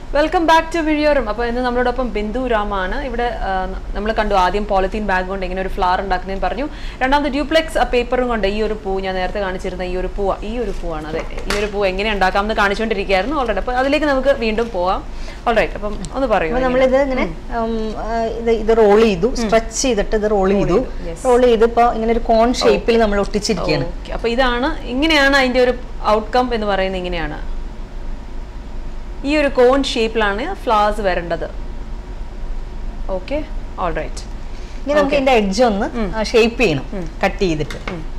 Welcome back to വിഴിയോറും അപ്പോൾ ഇന്ന് നമ്മളോടൊപ്പം ബിന്ദു രാമാണ് ഇവിടെ നമ്മൾ കണ്ടു ആദ്യം പോളിത്തീൻ ബാഗ് കൊണ്ട് ഇങ്ങനെ ഒരു ഫ്ലവർ ഉണ്ടാക്കുന്നതെന്ന് പറഞ്ഞു രണ്ടാമത് ഡ്യൂപ്ലെക്സ് പേപ്പറും കൊണ്ട് ഈ ഒരു പൂ ഞാൻ നേരത്തെ കാണിച്ചിരുന്ന ഈ ഒരു പൂ ഈ ഒരു പൂവാണ് അതെ ഈ ഒരു പൂ എങ്ങനെ ഉണ്ടാക്കാമെന്ന് കാണിച്ചുകൊണ്ടിരിക്കുകയായിരുന്നു ഓൾറെഡി അപ്പോൾ അതിലേക്ക് നമുക്ക് വീണ്ടും പോവാം ഓൾറൈറ്റ് അപ്പം ഒന്ന് പറയൂ അപ്പൊ നമ്മളിത് ഇങ്ങനെ ഉം, ആ, ഇത് ഇത് റോൾ ചെയ്തു സ്ട്രെച്ച് ചെയ്തിട്ട് ഇത് റോൾ ചെയ്തു റോൾ ചെയ്ത് ഇപ്പൊ ഇങ്ങനെ ഒരു കോൺ ഷേപ്പിൽ നമ്മൾ ഒട്ടിച്ചിരിക്കുകയാണ് ഓക്കെ അപ്പോൾ ഇതാണ് ഇങ്ങനെയാണ് അതിൻ്റെ ഒരു ഔട്ട്കം എന്ന് പറയുന്നത് ഇങ്ങനെയാണ് ഈ ഒരു കോൺ ഷേപ്പിലാണ് ഫ്ലവേഴ്സ് വരേണ്ടത് ഓക്കെ ഓൾ റൈറ്റ് ഇനി നമുക്ക് ഇതിന്റെ എഡ്ജ് ഒന്ന് ഷേപ്പ് ചെയ്യണം കട്ട് ചെയ്തിട്ട്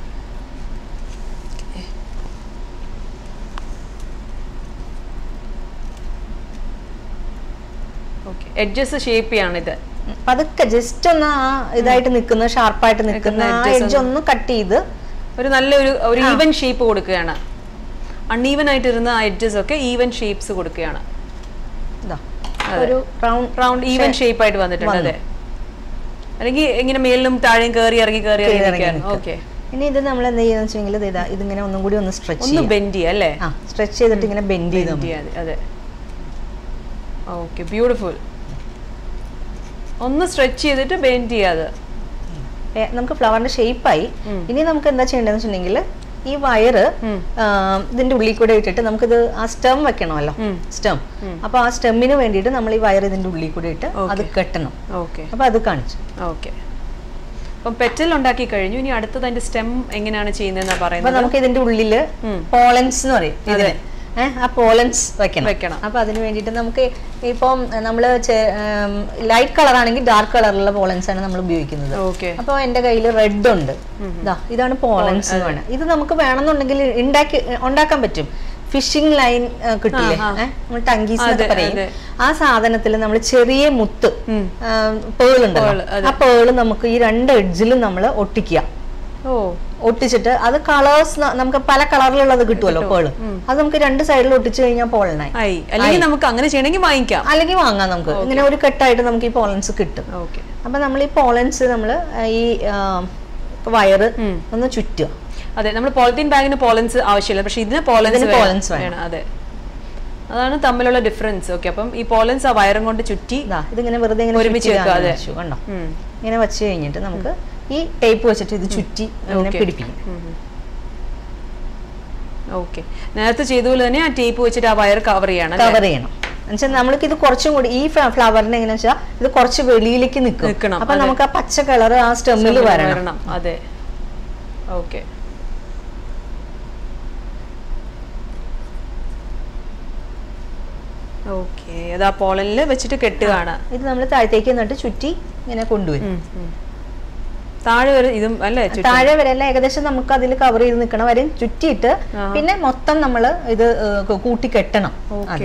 ഓക്കെ എഡ്ജസ് ഷേപ്പ് ചെയ്യാണ് ഇത് ഉം, പതുക്കെ ജസ്റ്റ് ഒന്ന് ആ ഇതായിട്ട് നിൽക്കുന്ന ഷാർപ്പായിട്ട് നിൽക്കുന്ന ആ എഡ്ജ് ഒന്ന് കട്ട് ചെയ്ത് ഒരു നല്ലൊരു ഒരു ഈവൻ ഷേപ്പ് കൊടുക്കുകയാണ് അൺഈവൻ ആയിട്ടിരുന്ന ആ എഡ്ജസ് ഒക്കെ ഈവൻ ഷേപ്സ് കൊടുക്കുകയാണ് ഇതാ ഒരു റൗണ്ട് റൗണ്ട് ഈവൻ ഷേപ്പ് ആയിട്ട് വന്നിട്ടുണ്ട് അതെ അല്ലെങ്കിൽ ഇങ്ങനെ മേലിലും താഴെയും കയറി ഇറങ്ങി കയറി ഇറങ്ങി നിൽക്കുകയാണ് ഓക്കെ ഇനി ഇത് നമ്മൾ എന്ത് ചെയ്യുന്ന വെച്ചെങ്കിൽ ഇതാ ഇതിങ്ങനെ ഒന്നും കൂടി ഒന്ന് സ്ട്രെച്ച് ഒന്ന് ബെൻഡ് ചെയ്യുക അല്ലേ ആ സ്ട്രെച്ച് ചെയ്തിട്ട് ഇങ്ങനെ ബെൻഡ് ചെയ്ത് Bend ചെയ്യാതെ, അതെ ഓക്കെ ബ്യൂട്ടിഫുൾ ഒന്ന് സ്ട്രെച്ച് ചെയ്തിട്ട് ബെൻഡ് ചെയ്യാതെ ഏ, നമുക്ക് ഫ്ലവറിന്റെ ഷേപ്പായി ഇനി നമുക്ക് എന്താ ചെയ്യേണ്ടതെന്ന് വെച്ചിട്ടുണ്ടെങ്കിൽ ഈ വയറ് ഇതിന്റെ ഉള്ളിൽ കൂടെ ഇട്ടിട്ട് നമുക്കിത് ആ സ്റ്റെം വെക്കണമല്ലോ സ്റ്റെം അപ്പൊ ആ സ്റ്റെമ്മിന് വേണ്ടിയിട്ട് നമ്മൾ ഈ വയർ ഇതിന്റെ ഉള്ളിൽ കൂടെ ഇട്ട് അത് കെട്ടണം ഓക്കെ അപ്പൊ അത് കാണിച്ചു ഓക്കെ അപ്പം പെറ്റൽ ഉണ്ടാക്കി കഴിഞ്ഞു ഇനി അടുത്തത് അതിന്റെ സ്റ്റെം എങ്ങനെയാണ് ചെയ്യുന്നതെന്നാ അപ്പൊ പറയുന്നത് നമുക്ക് ഇതിന്റെ ഉള്ളില് പോളൻസ് എന്ന് പറയും ഇതിന് ഏഹ് ആ പോളൻസ് വെക്കണം വെക്കണം. അപ്പൊ അതിന് വേണ്ടിയിട്ട് നമുക്ക് ഇപ്പം നമ്മള് ലൈറ്റ് കളർ ആണെങ്കിൽ ഡാർക്ക് കളറിലുള്ള പോളൻസ് ആണ് നമ്മൾ ഉപയോഗിക്കുന്നത് ഓക്കെ അപ്പൊ എന്റെ കയ്യിൽ റെഡ് ഉണ്ട് ഇതാ ഇതാണ് പോളൻസ് എന്ന് പറയുന്നത് ഇത് നമുക്ക് വേണമെന്നുണ്ടെങ്കിൽ ഉണ്ടാക്കി ഉണ്ടാക്കാൻ പറ്റും ഫിഷിംഗ് ലൈൻ കിട്ടില്ലേ നമ്മൾ ടങ്കീസ് എന്നൊക്കെ പറയും ആ സാധനത്തിൽ നമ്മൾ ചെറിയ മുത്ത് പേൾ ഉണ്ടല്ലോ ആ പേള് നമുക്ക് ഈ രണ്ട് എഡ്ജിലും നമ്മൾ ഒട്ടിക്കുക ഓ ഒട്ടിച്ചിട്ട് അത് കളേഴ്സ് നമുക്ക് പല കളറിലുള്ളത് കിട്ടുമല്ലോ പേള് അത് നമുക്ക് രണ്ട് സൈഡിൽ ഒട്ടിച്ചു കഴിഞ്ഞാൽ പോളനായി ആയി അല്ലെങ്കിൽ നമുക്ക് അങ്ങനെ ചെയ്യണമെങ്കിൽ വാങ്ങിക്കാം അല്ലെങ്കിൽ വാങ്ങാം നമുക്ക് ഇങ്ങനെ ഒരു കെട്ടായിട്ട് നമുക്ക് ഈ പോളൻസ് കിട്ടും ഓക്കെ അപ്പൊ നമ്മൾ ഈ പോളൻസ് നമ്മൾ ഈ ആ, വയറ് ഒന്ന് ചുറ്റുക അതെ നമ്മൾ പോളിത്തീൻ ബാഗിന് പോളൻസ് ആവശ്യമില്ല പക്ഷെ ഇതിന് പോളൻസ് ഇതിന് pollens വേണം. വേണം അതെ അതാണ് തമ്മിലുള്ള ഡിഫറൻസ് ഓക്കെ അപ്പം ഈ പോളൻസ് ആ വയറും കൊണ്ട് ചുറ്റി ഇതാ ഇതിങ്ങനെ വെറുതെ ഇങ്ങനെ ഒരുമിച്ച് ചുറ്റി വെക്കുക, ഇതാ അതെ. വെച്ചു, കണ്ടോ ഉം. ഇങ്ങനെ വെച്ച് കഴിഞ്ഞിട്ട് നമുക്ക് ഈ ടേപ്പ് വെച്ചിട്ട് ഇത് ചുറ്റി ഇങ്ങനെ Okay. പിടിപ്പിക്കും ഓക്കെ നേരത്തെ ചെയ്ത പോലെ തന്നെ ആ ടേപ്പ് വെച്ചിട്ട് ആ വയർ കവർ ചെയ്യണം അല്ലേ? കവർ ചെയ്യണം എന്നുവെച്ചാൽ നമ്മൾക്ക് ഇത് കുറച്ചും കൂടി ഈ ഫ്ലവറിന് എങ്ങനെയാ വെച്ചാൽ ഇത് കുറച്ച് വെളിയിലേക്ക് നിൽക്കും നിൽക്കണം, അപ്പൊ നമുക്ക് ആ പച്ച കളർ ആ സ്റ്റെമ്മിൽ വരണം വരണം അതെ ഓക്കെ ഓക്കെ അത് ആ പോളനിൽ വെച്ചിട്ട് കെട്ടുകയാണ് ഇത് നമ്മൾ താഴത്തേക്ക് എന്നിട്ട് ചുറ്റി ഇങ്ങനെ കൊണ്ടുവരും ഉം, ഉം. താഴെ വരെ ഇതും അല്ലേ ചുറ്റും? താഴെ വരെ അല്ല ഏകദേശം നമുക്ക് അതിൽ കവർ ചെയ്ത് നിൽക്കണ വരെ ചുറ്റിയിട്ട് പിന്നെ മൊത്തം നമ്മൾ ഇത് ഏഹ്, കൂട്ടി കെട്ടണം ഓക്കെ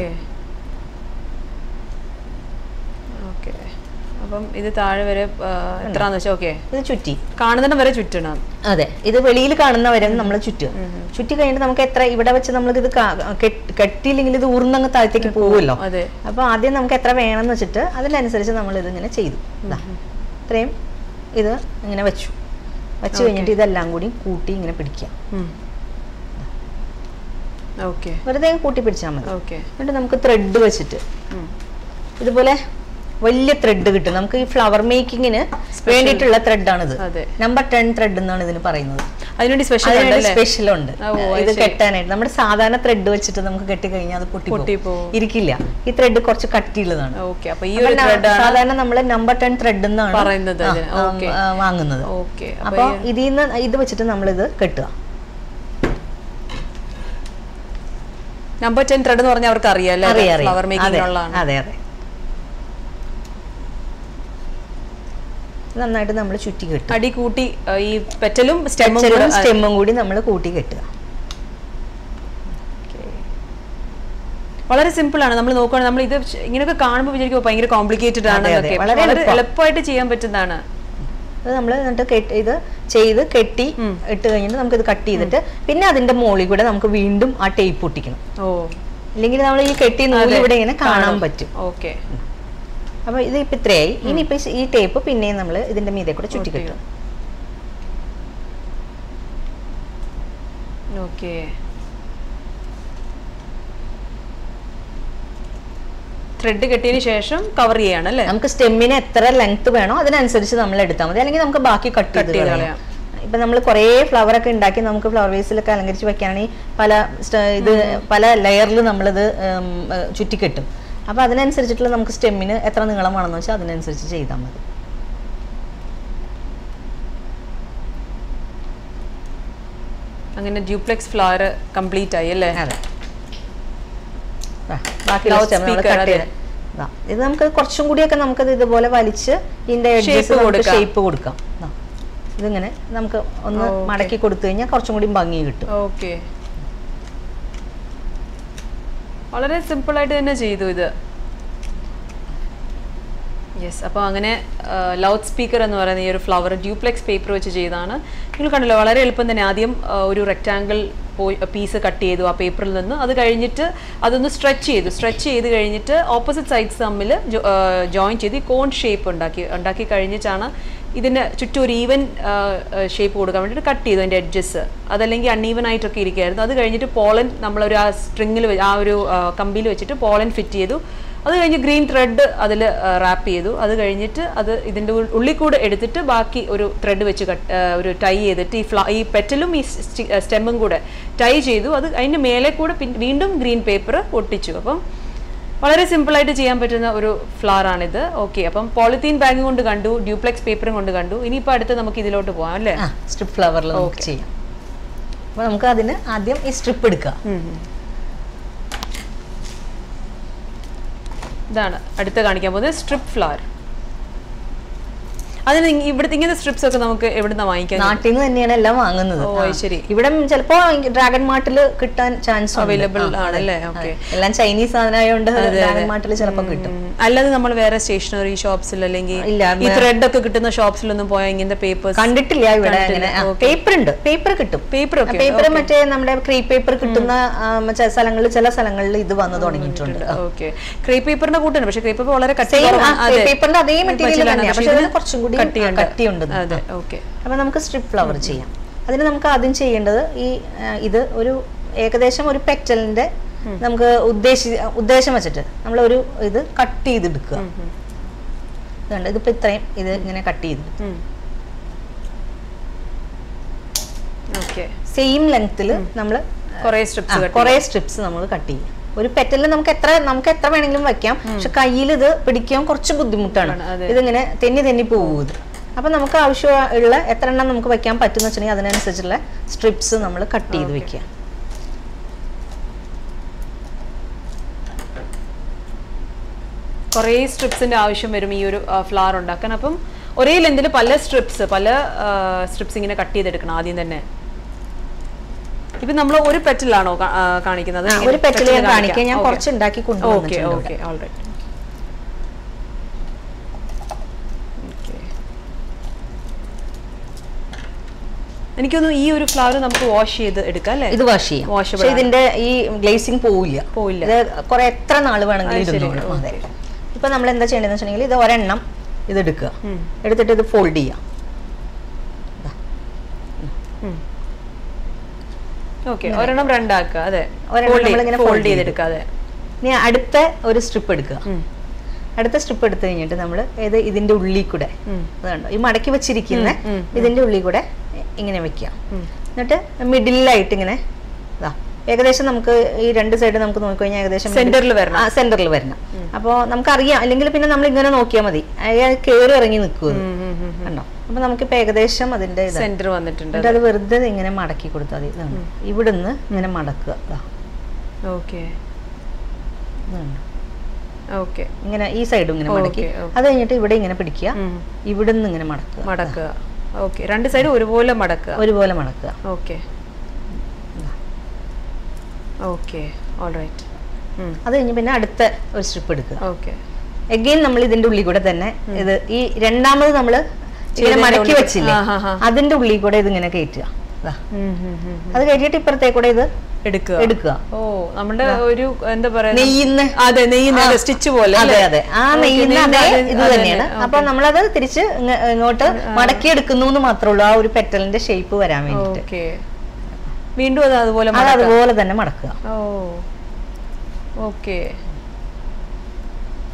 ഓക്കെ അപ്പം ഇത് താഴെ വരെ ആ, എത്രാന്ന് വെച്ചാൽ ഓക്കെ ഇത് ചുറ്റി കാണുന്നിടം വരെ ചുറ്റണം അതെ ഇത് വെളിയിൽ കാണുന്ന വരെ നമ്മൾ ചുറ്റുക ചുറ്റി കഴിഞ്ഞിട്ട് നമുക്ക് എത്ര ഇവിടെ വെച്ച് നമ്മൾക്ക് ഇത് കെട്ടിയില്ലെങ്കിൽ ഇത് ഊർന്നങ്ങ് താഴത്തേക്ക് പോകുമല്ലോ അതെ അപ്പൊ ആദ്യം നമുക്ക് എത്ര വേണമെന്ന് വെച്ചിട്ട് അതിനനുസരിച്ച് നമ്മൾ ഇത് ഇങ്ങനെ ചെയ്തു ദാ. ഇത്രയും ഇത് ഇങ്ങനെ വെച്ചു വെച്ച് കഴിഞ്ഞിട്ട് ഇതെല്ലാം കൂടി കൂട്ടി ഇങ്ങനെ പിടിക്കുക ഓക്കെ വെറുതെ കൂട്ടി പിടിച്ചാൽ മതി ഓക്കെ എന്നിട്ട് നമുക്ക് ത്രെഡ് വെച്ചിട്ട് ഇതുപോലെ വലിയ ത്രെഡ് കിട്ടും നമുക്ക് ഈ ഫ്ലവർ മേക്കിങ്ങിന് വേണ്ടിയിട്ടുള്ള ത്രെഡാണിത് അതെ നമ്പർ ടെൻ ത്രെഡ് എന്നാണ് ഇതിന് പറയുന്നത് അതിനുവേണ്ടി സ്പെഷ്യൽ അതിനൊരു ഉണ്ടല്ലേ സ്പെഷ്യൽ ഉണ്ട് ഓ, അത് ഇത് കെട്ടാനായിട്ട് നമ്മുടെ സാധാരണ ത്രെഡ് വെച്ചിട്ട് നമുക്ക് കെട്ടി കഴിഞ്ഞാൽ അത് പൊട്ടി പൊട്ടിപ്പോവും. ഇരിക്കില്ല ഈ ത്രെഡ് കുറച്ച് കട്ടിയുള്ളതാണ് ഓക്കെ അപ്പൊ ഈ അപ്പൊ ഒരു ന- ത്രെഡ് സാധാരണ നമ്മൾ നമ്പർ ടെൻ ത്രെഡ് എന്നാണ് പറയുന്നത് ആ, അതിന്. ആ, ഓക്കെ. ആ, വാങ്ങുന്നത് ഓക്കെ അപ്പൊ ഇതിൽ നിന്ന് ഇത് വെച്ചിട്ട് നമ്മൾ ഇത് കെട്ടുക നമ്പർ ടെൻ ത്രെഡ് എന്ന് പറഞ്ഞാൽ അവർക്ക് അറിയാം അറിയാം അറിയാം. ഫ്ലവർ അതെ മേക്കിംഗ് ഉള്ളതാണ് അതെ അതെ നന്നായിട്ട് നമ്മൾ ചുറ്റി കെട്ടും അടി കൂട്ടി ആ, ഈ പെറ്റലും സ്റ്റെമ്മും കൂടെ സ്റ്റെമ്മും കൂടി നമ്മൾ കൂട്ടി കെട്ടുക വളരെ സിമ്പിൾ ആണ് നമ്മൾ നോക്കുകയാണെങ്കിൽ നമ്മൾ ഇത് ശ- ഇങ്ങനെയൊക്കെ കാണുമ്പോൾ വിചാരിക്കും "ഓ, ഭയങ്കര കോംപ്ലിക്കേറ്റഡ് ആണ് അതെ, അതെ. എന്നൊക്കെ. വളരെ വളരെ എളുപ്പം. എളുപ്പമായിട്ട് ചെയ്യാൻ പറ്റുന്നതാണ് അത് നമ്മൾ എന്നിട്ട് കെട്ടി ഇത് ചെയ്ത് കെട്ടി ഇട്ട് കഴിഞ്ഞിട്ട് നമുക്ക് ഇത് കട്ട് ചെയ്തിട്ട് പിന്നെ അതിന്റെ മുകളിൽ കൂടെ നമുക്ക് വീണ്ടും ആ ടേപ്പ് ഒട്ടിക്കണം ഓ ഇല്ലെങ്കിൽ നമ്മൾ ഈ കെട്ടി നൂല് ഇവിടെ ഇങ്ങനെ കാണാൻ പറ്റും ഓക്കെ അപ്പൊ ഇത് ഇപ്പൊ ഇത്രയായി ഇനി ഇപ്പൊ ഈ ടേപ്പ് പിന്നെയും നമ്മൾ ഇതിന്റെ മീതെ കൂടെ ചുറ്റി കെട്ടും ഓക്കെ ത്രെഡ് കെട്ടിയതിന് ശേഷം കവർ ചെയ്യാണ് അല്ലേ നമുക്ക് സ്റ്റെമ്മിന് എത്ര ലെങ്ത് വേണോ അതിനനുസരിച്ച് നമ്മൾ എടുത്താൽ മതി അല്ലെങ്കിൽ നമുക്ക് ബാക്കി കട്ട് ചെയ്ത് ചെയ്ത് കളയാം കളയാം. ഇപ്പൊ നമ്മൾ കുറേ ഫ്ലവർ ഒക്കെ ഉണ്ടാക്കി നമുക്ക് ഫ്ലവർ വേസിലൊക്കെ അലങ്കരിച്ച് വെക്കുകയാണെങ്കിൽ പല സ്റ്റ- ഇത് പല ലെയറിൽ നമ്മളിത് ഉം, ഏഹ്, ചുറ്റിക്കെട്ടും അപ്പൊ അതിനനുസരിച്ചിട്ടുള്ള നമുക്ക് സ്റ്റെമ്മിന് എത്ര നീളം വേണമെന്ന് വെച്ചാൽ അതിനനുസരിച്ച് ചെയ്താൽ മതി അങ്ങനെ ഡ്യൂപ്ലെക്സ് ഫ്ലവർ കംപ്ലീറ്റ് ആയി അല്ലേ അതെ ദാ, ബാക്കിയുള്ള stem നമ്മള് Loudspeaker, cut അതെ. ചെയ്ത്. ദാ, ഇത് നമുക്ക് കുറച്ചും കൂടിയൊക്കെ നമുക്കത് ഇതുപോലെ വലിച്ച് ഇതിന്റെ Shape കൊടുക്കാം. ഷേപ്പ് കൊടുക്കാം ദാ, ഇതിങ്ങനെ നമുക്ക് ഒന്ന് Okay. മടക്കി കൊടുത്തു കഴിഞ്ഞാൽ കുറച്ചും കൂടി ഭംഗി കിട്ടും ഓക്കെ വളരെ സിമ്പിൾ ആയിട്ട് തന്നെ ചെയ്തു ഇത് യെസ് അപ്പോൾ അങ്ങനെ ലൗഡ് സ്പീക്കർ എന്ന് പറയുന്ന ഈ ഒരു ഫ്ലവർ ഡ്യൂപ്ലെക്സ് പേപ്പർ വെച്ച് ചെയ്തതാണ് നിങ്ങൾ കണ്ടല്ലോ വളരെ എളുപ്പം തന്നെ ആദ്യം ആ, ഒരു റെക്റ്റാങ്കിൾ പീസ് കട്ട് ചെയ്തു ആ പേപ്പറിൽ നിന്ന് അത് കഴിഞ്ഞിട്ട് അതൊന്ന് സ്ട്രെച്ച് ചെയ്തു സ്ട്രെച്ച് ചെയ്ത് കഴിഞ്ഞിട്ട് ഓപ്പോസിറ്റ് സൈഡ്സ് തമ്മിൽ ജോയിൻ ചെയ്ത് കോൺ ഷേപ്പ് ഉണ്ടാക്കി ഉണ്ടാക്കി കഴിഞ്ഞിട്ടാണ് ഇതിന് ചുറ്റും ഒരു ഈവൻ ഷേപ്പ് കൊടുക്കാൻ വേണ്ടിയിട്ട് കട്ട് ചെയ്തു അതിൻ്റെ എഡ്ജസ് അതല്ലെങ്കിൽ അൺഈവൻ ആയിട്ടൊക്കെ ഇരിക്കുകയായിരുന്നു അത് കഴിഞ്ഞിട്ട് പോളൻ നമ്മളൊരു ആ സ്ട്രിങ്ങിൽ ആ ഒരു കമ്പിയിൽ വെച്ചിട്ട് പോളൻ ഫിറ്റ് ചെയ്തു അത് കഴിഞ്ഞ് ഗ്രീൻ ത്രെഡ് അതിൽ റാപ്പ് ചെയ്തു അത് കഴിഞ്ഞിട്ട് അത് ഇതിൻ്റെ ഉള്ളിൽ കൂടെ എടുത്തിട്ട് ബാക്കി ഒരു ത്രെഡ് വെച്ച് കട്ട് ഒരു ടൈ ചെയ്തിട്ട് ഈ ഫ്ല ഈ പെറ്റലും ഈ സ്റ്റെമ്മും കൂടെ ടൈ ചെയ്തു അത് അതിൻ്റെ മേലെ കൂടെ പിൻ- വീണ്ടും ഗ്രീൻ പേപ്പർ ഒട്ടിച്ചു അപ്പം വളരെ സിമ്പിളായിട്ട് ചെയ്യാൻ പറ്റുന്ന ഒരു ഫ്ലവർ ആണിത് ഓക്കെ അപ്പം പോളിത്തീൻ ബാഗ് കൊണ്ട് കണ്ടു ഡ്യൂപ്ലെക്സ് പേപ്പറും കൊണ്ട് കണ്ടു ഇനിയിപ്പോൾ അടുത്ത് നമുക്ക് ഇതിലോട്ട് പോകാം അല്ലേ ആ സ്ട്രിപ്പ് ഫ്ലവറിൽ നമുക്ക് ചെയ്യാം അപ്പൊ നമുക്ക് അതിന് ആദ്യം ഈ സ്ട്രിപ്പ് എടുക്കുക ഉം, ഉം. ഇതാണ് അടുത്ത കാണിക്കാൻ പോകുന്നത് സ്ട്രിപ്പ് ഫ്ലവർ അതിന് ഇ- ഇവിടുത്തെ ഇങ്ങനത്തെ സ്ട്രിപ്സ് ഒക്കെ നമുക്ക് എവിടുന്ന വാങ്ങിക്കാൻ നാട്ടിൽ നിന്ന് തന്നെയാണ് എല്ലാം വാങ്ങുന്നത് ഓ, അത് ശരി. ഇവിടെ ചിലപ്പോ ഡ്രാഗൺ മാർട്ടിൽ കിട്ടാൻ ചാൻസ് അവൈലബിൾ ആണല്ലേ ഓക്കെ എല്ലാം ചൈനീസ് സാധനമായതുകൊണ്ട് ഡ്രാഗൺ മാർട്ടിൽ ചിലപ്പോൾ കിട്ടും അല്ലാതെ നമ്മൾ വേറെ സ്റ്റേഷനറി ഷോപ്സിൽ അല്ലെങ്കിൽ ഇല്ല, ഈ ത്രെഡ് ഒക്കെ കിട്ടുന്ന ഷോപ്സിലൊന്നും പോയാൽ ഇങ്ങനത്തെ പേപ്പേഴ്സ് കണ്ടിട്ടില്ല ഇവിടെ അങ്ങനെ പേപ്പർ ഉണ്ട് പേപ്പർ കിട്ടും പേപ്പർ ഒക്കെ പേപ്പർ മറ്റേ നമ്മുടെ ക്രീ പേപ്പർ കിട്ടുന്ന സ്ഥലങ്ങളിൽ ചില സ്ഥലങ്ങളിൽ ഇത് വന്നു തുടങ്ങിയിട്ടുണ്ട് ഓക്കെ ക്രേ പേപ്പറിന്റെ കൂട്ടുണ്ട് പക്ഷെ ക്രേ പേപ്പർ വളരെ കട്ടി Same, കുറവാണ്. ആ, അതെ. പേപ്പറിന്റെ അതേ മെറ്റീരിയൽ പച്ചിലാണ്. തന്നെയാണ് പക്ഷെ പക്ഷെ ഇതിന് ഇതിന് കുറച്ചും കൂടി കട്ടിയുണ്ട്. കട്ടിയുണ്ട് അതെ ഓക്കെ അപ്പൊ നമുക്ക് സ്ട്രിപ്പ് ഫ്ലവർ ചെയ്യാം അതിന് നമുക്ക് ആദ്യം ചെയ്യേണ്ടത് ഈ ആ, ഇത് ഒരു ഏകദേശം ഒരു പെറ്റലിന്റെ നമുക്ക് ഉദ്ദേശി ഉദ്ദേശം വെച്ചിട്ട് നമ്മൾ ഒരു ഇത് കട്ട് ചെയ്തെടുക്കുക ഇതുണ്ട് ഇതിപ്പോ ഇത്രയും ഇത് ഇങ്ങനെ കട്ട് ചെയ്ത് ഓക്കെ സെയിം ലെങ്ത്തിൽ നമ്മൾ കുറേ സ്ട്രിപ്സ് കുറെ സ്ട്രിപ്സ് നമ്മൾ കട്ട് ചെയ്യും ഒരു പെറ്റലിൽ നമുക്ക് എത്ര നമുക്ക് എത്ര വേണമെങ്കിലും വെക്കാം പക്ഷെ കയ്യിൽ ഇത് പിടിക്കാൻ കുറച്ച് ബുദ്ധിമുട്ടാണ് അതെ. ഇതിങ്ങനെ തെന്നി തെന്നി പോകും ഇത് അപ്പൊ നമുക്ക് ആവശ്യമുള്ള എത്ര എണ്ണം നമുക്ക് വെക്കാൻ പറ്റുന്ന വെച്ചിട്ടുണ്ടെങ്കിൽ അതിനനുസരിച്ചുള്ള സ്ട്രിപ്സ് നമ്മൾ കട്ട് ചെയ്ത് വെക്കുക കുറേ സ്ട്രിപ്സിന്റെ ആവശ്യം വരും ഈ ഒരു ഫ്ലവർ ഉണ്ടാക്കാൻ അപ്പം ഒരേ ലെന്തിൽ പല സ്ട്രിപ്സ് പല സ്ട്രിപ്സ് ഇങ്ങനെ കട്ട് ചെയ്തെടുക്കണം ആദ്യം തന്നെ ഇപ്പൊ നമ്മൾ ഒരു പെറ്റലാണോ കാ- ആ, കാണിക്കുന്നത് ആ, ഒരു പെറ്റൽ ഞാൻ കാണിക്കാം ഞാൻ കുറച്ച് ഉണ്ടാക്കി ഓക്കെ കൊണ്ടുവന്നിട്ടുണ്ട് ഓക്കെ ഓൾറൈറ്റ് എനിക്കൊന്ന് ഈ ഒരു ഫ്ലവർ നമുക്ക് വാഷ് ചെയ്ത് എടുക്കാം അല്ലേ ഇത് വാഷ് ചെയ്യാം Washable പക്ഷെ ഇതിന്റെ ഈ ഗ്ലേസിങ് പോവില്ല പോവില്ല. ഇത് കുറെ എത്ര നാൾ വേണമെങ്കിലും അത് ശരി, ഇരുന്നോളും അതെ ഇപ്പൊ നമ്മൾ എന്താ ചെയ്യേണ്ടതെന്ന് വെച്ചിട്ടുണ്ടെങ്കിൽ ഇത് ഒരെണ്ണം ഇത് എടുക്കുക എടുത്തിട്ട് ഇത് ഫോൾഡ് ചെയ്യാം ഓക്കെ ഒരെണ്ണം രണ്ടാക്കുക അതെ ഒരെണ്ണം നമ്മളിങ്ങനെ ഫോൾഡ് fold ചെയ്തെടുക്കുക അതെ ഇനി അടുത്ത ഒരു സ്ട്രിപ്പ് എടുക്കുക അടുത്ത സ്ട്രിപ്പ് എടുത്തു കഴിഞ്ഞിട്ട് നമ്മൾ ഏത് ഇതിന്റെ ഉള്ളിൽ കൂടെ അതുണ്ടോ ഈ മടക്കി വെച്ചിരിക്കുന്ന ഇതിന്റെ ഉള്ളിൽ കൂടെ ഇങ്ങനെ വെക്കുക എന്നിട്ട് മിഡിലായിട്ട് ഇങ്ങനെ ഇതാ ഏകദേശം നമുക്ക് ഈ രണ്ട് സൈഡ് നമുക്ക് നോക്കിക്കഴിഞ്ഞാൽ ഏകദേശം സെന്ററിൽ വരണം സെന്ററിൽ വരണം അപ്പോൾ നമുക്കറിയാം അല്ലെങ്കിൽ പിന്നെ നമ്മൾ ഇങ്ങനെ നോക്കിയാൽ മതി അയാൾ കയറി ഇറങ്ങി നിൽക്കും കണ്ടോ അപ്പൊ നമുക്കിപ്പോ ഏകദേശം അതിന്റെ ഇത് സെന്റർ വന്നിട്ടുണ്ട് എന്നിട്ട് അത് വെറുതെ ഇങ്ങനെ മടക്കി കൊടുത്താൽ മതി ഇതാണ് ഇവിടുന്ന് ഇങ്ങനെ മടക്കുക ഇതാ ഓക്കെ ഇതുണ്ട്. ഓക്കെ ഇങ്ങനെ ഈ സൈഡും ഇങ്ങനെ മടക്കി ഓക്കേ, ഓക്കേ. അത് കഴിഞ്ഞിട്ട് ഇവിടെ ഇങ്ങനെ പിടിക്കുക ഇവിടുന്ന് ഇങ്ങനെ മടക്കുക മടക്കുക ഓക്കെ രണ്ട് സൈഡ് ഒരുപോലെ മടക്കുക ഒരുപോലെ മടക്കുക ഓക്കെ ഓക്കെ ഓൾറൈറ്റ് അത് കഴിഞ്ഞ് പിന്നെ അടുത്ത ഒരു സ്ട്രിപ്പ് എടുക്കുക ഓക്കെ എഗെയിൻ നമ്മൾ ഇതിന്റെ ഉള്ളിൽ കൂടെ തന്നെ ഇത് ഈ രണ്ടാമത് നമ്മൾ ഇങ്ങനെ ചെയ്തതിന്റെ മടക്കി ഉള്ളിൽ- വെച്ചില്ലേ ആ, ആ, ആ. അതിന്റെ ഉള്ളിൽ കൂടെ ഇത് ഇങ്ങനെ കയറ്റുക ദാ. അത് കയറ്റിയിട്ട് ഇപ്പുറത്തേ കൂടെ ഇത് എടുക്കുക എടുക്കുക ഓ നമ്മുടെ ഒരു എന്താ പറയാ നെയ്യുന്ന അതെ നെയ്യുന്ന സ്റ്റിച്ച് പോലെ അതെ അല്ലേ? അതെ ആ Okay, നെയ്യുന്ന നെയ്യുന്ന അതേ അത് ഇത് അത് തന്നെയാണ് തന്നെ. അപ്പൊ നമ്മളത് തിരിച്ച് ഇങ്ങ- ഇങ്ങോട്ട് മടക്കി എടുക്കുന്നു എന്ന് മാത്രമേ ഉള്ളൂ ആ ഒരു പെറ്റലിന്റെ ഷേപ്പ് വരാൻ വേണ്ടിട്ട് ഓക്കെ വീണ്ടും അത് അതുപോലെ അത് മടക്കുക. അതുപോലെ തന്നെ മടക്കുക ഓ ഓക്കെ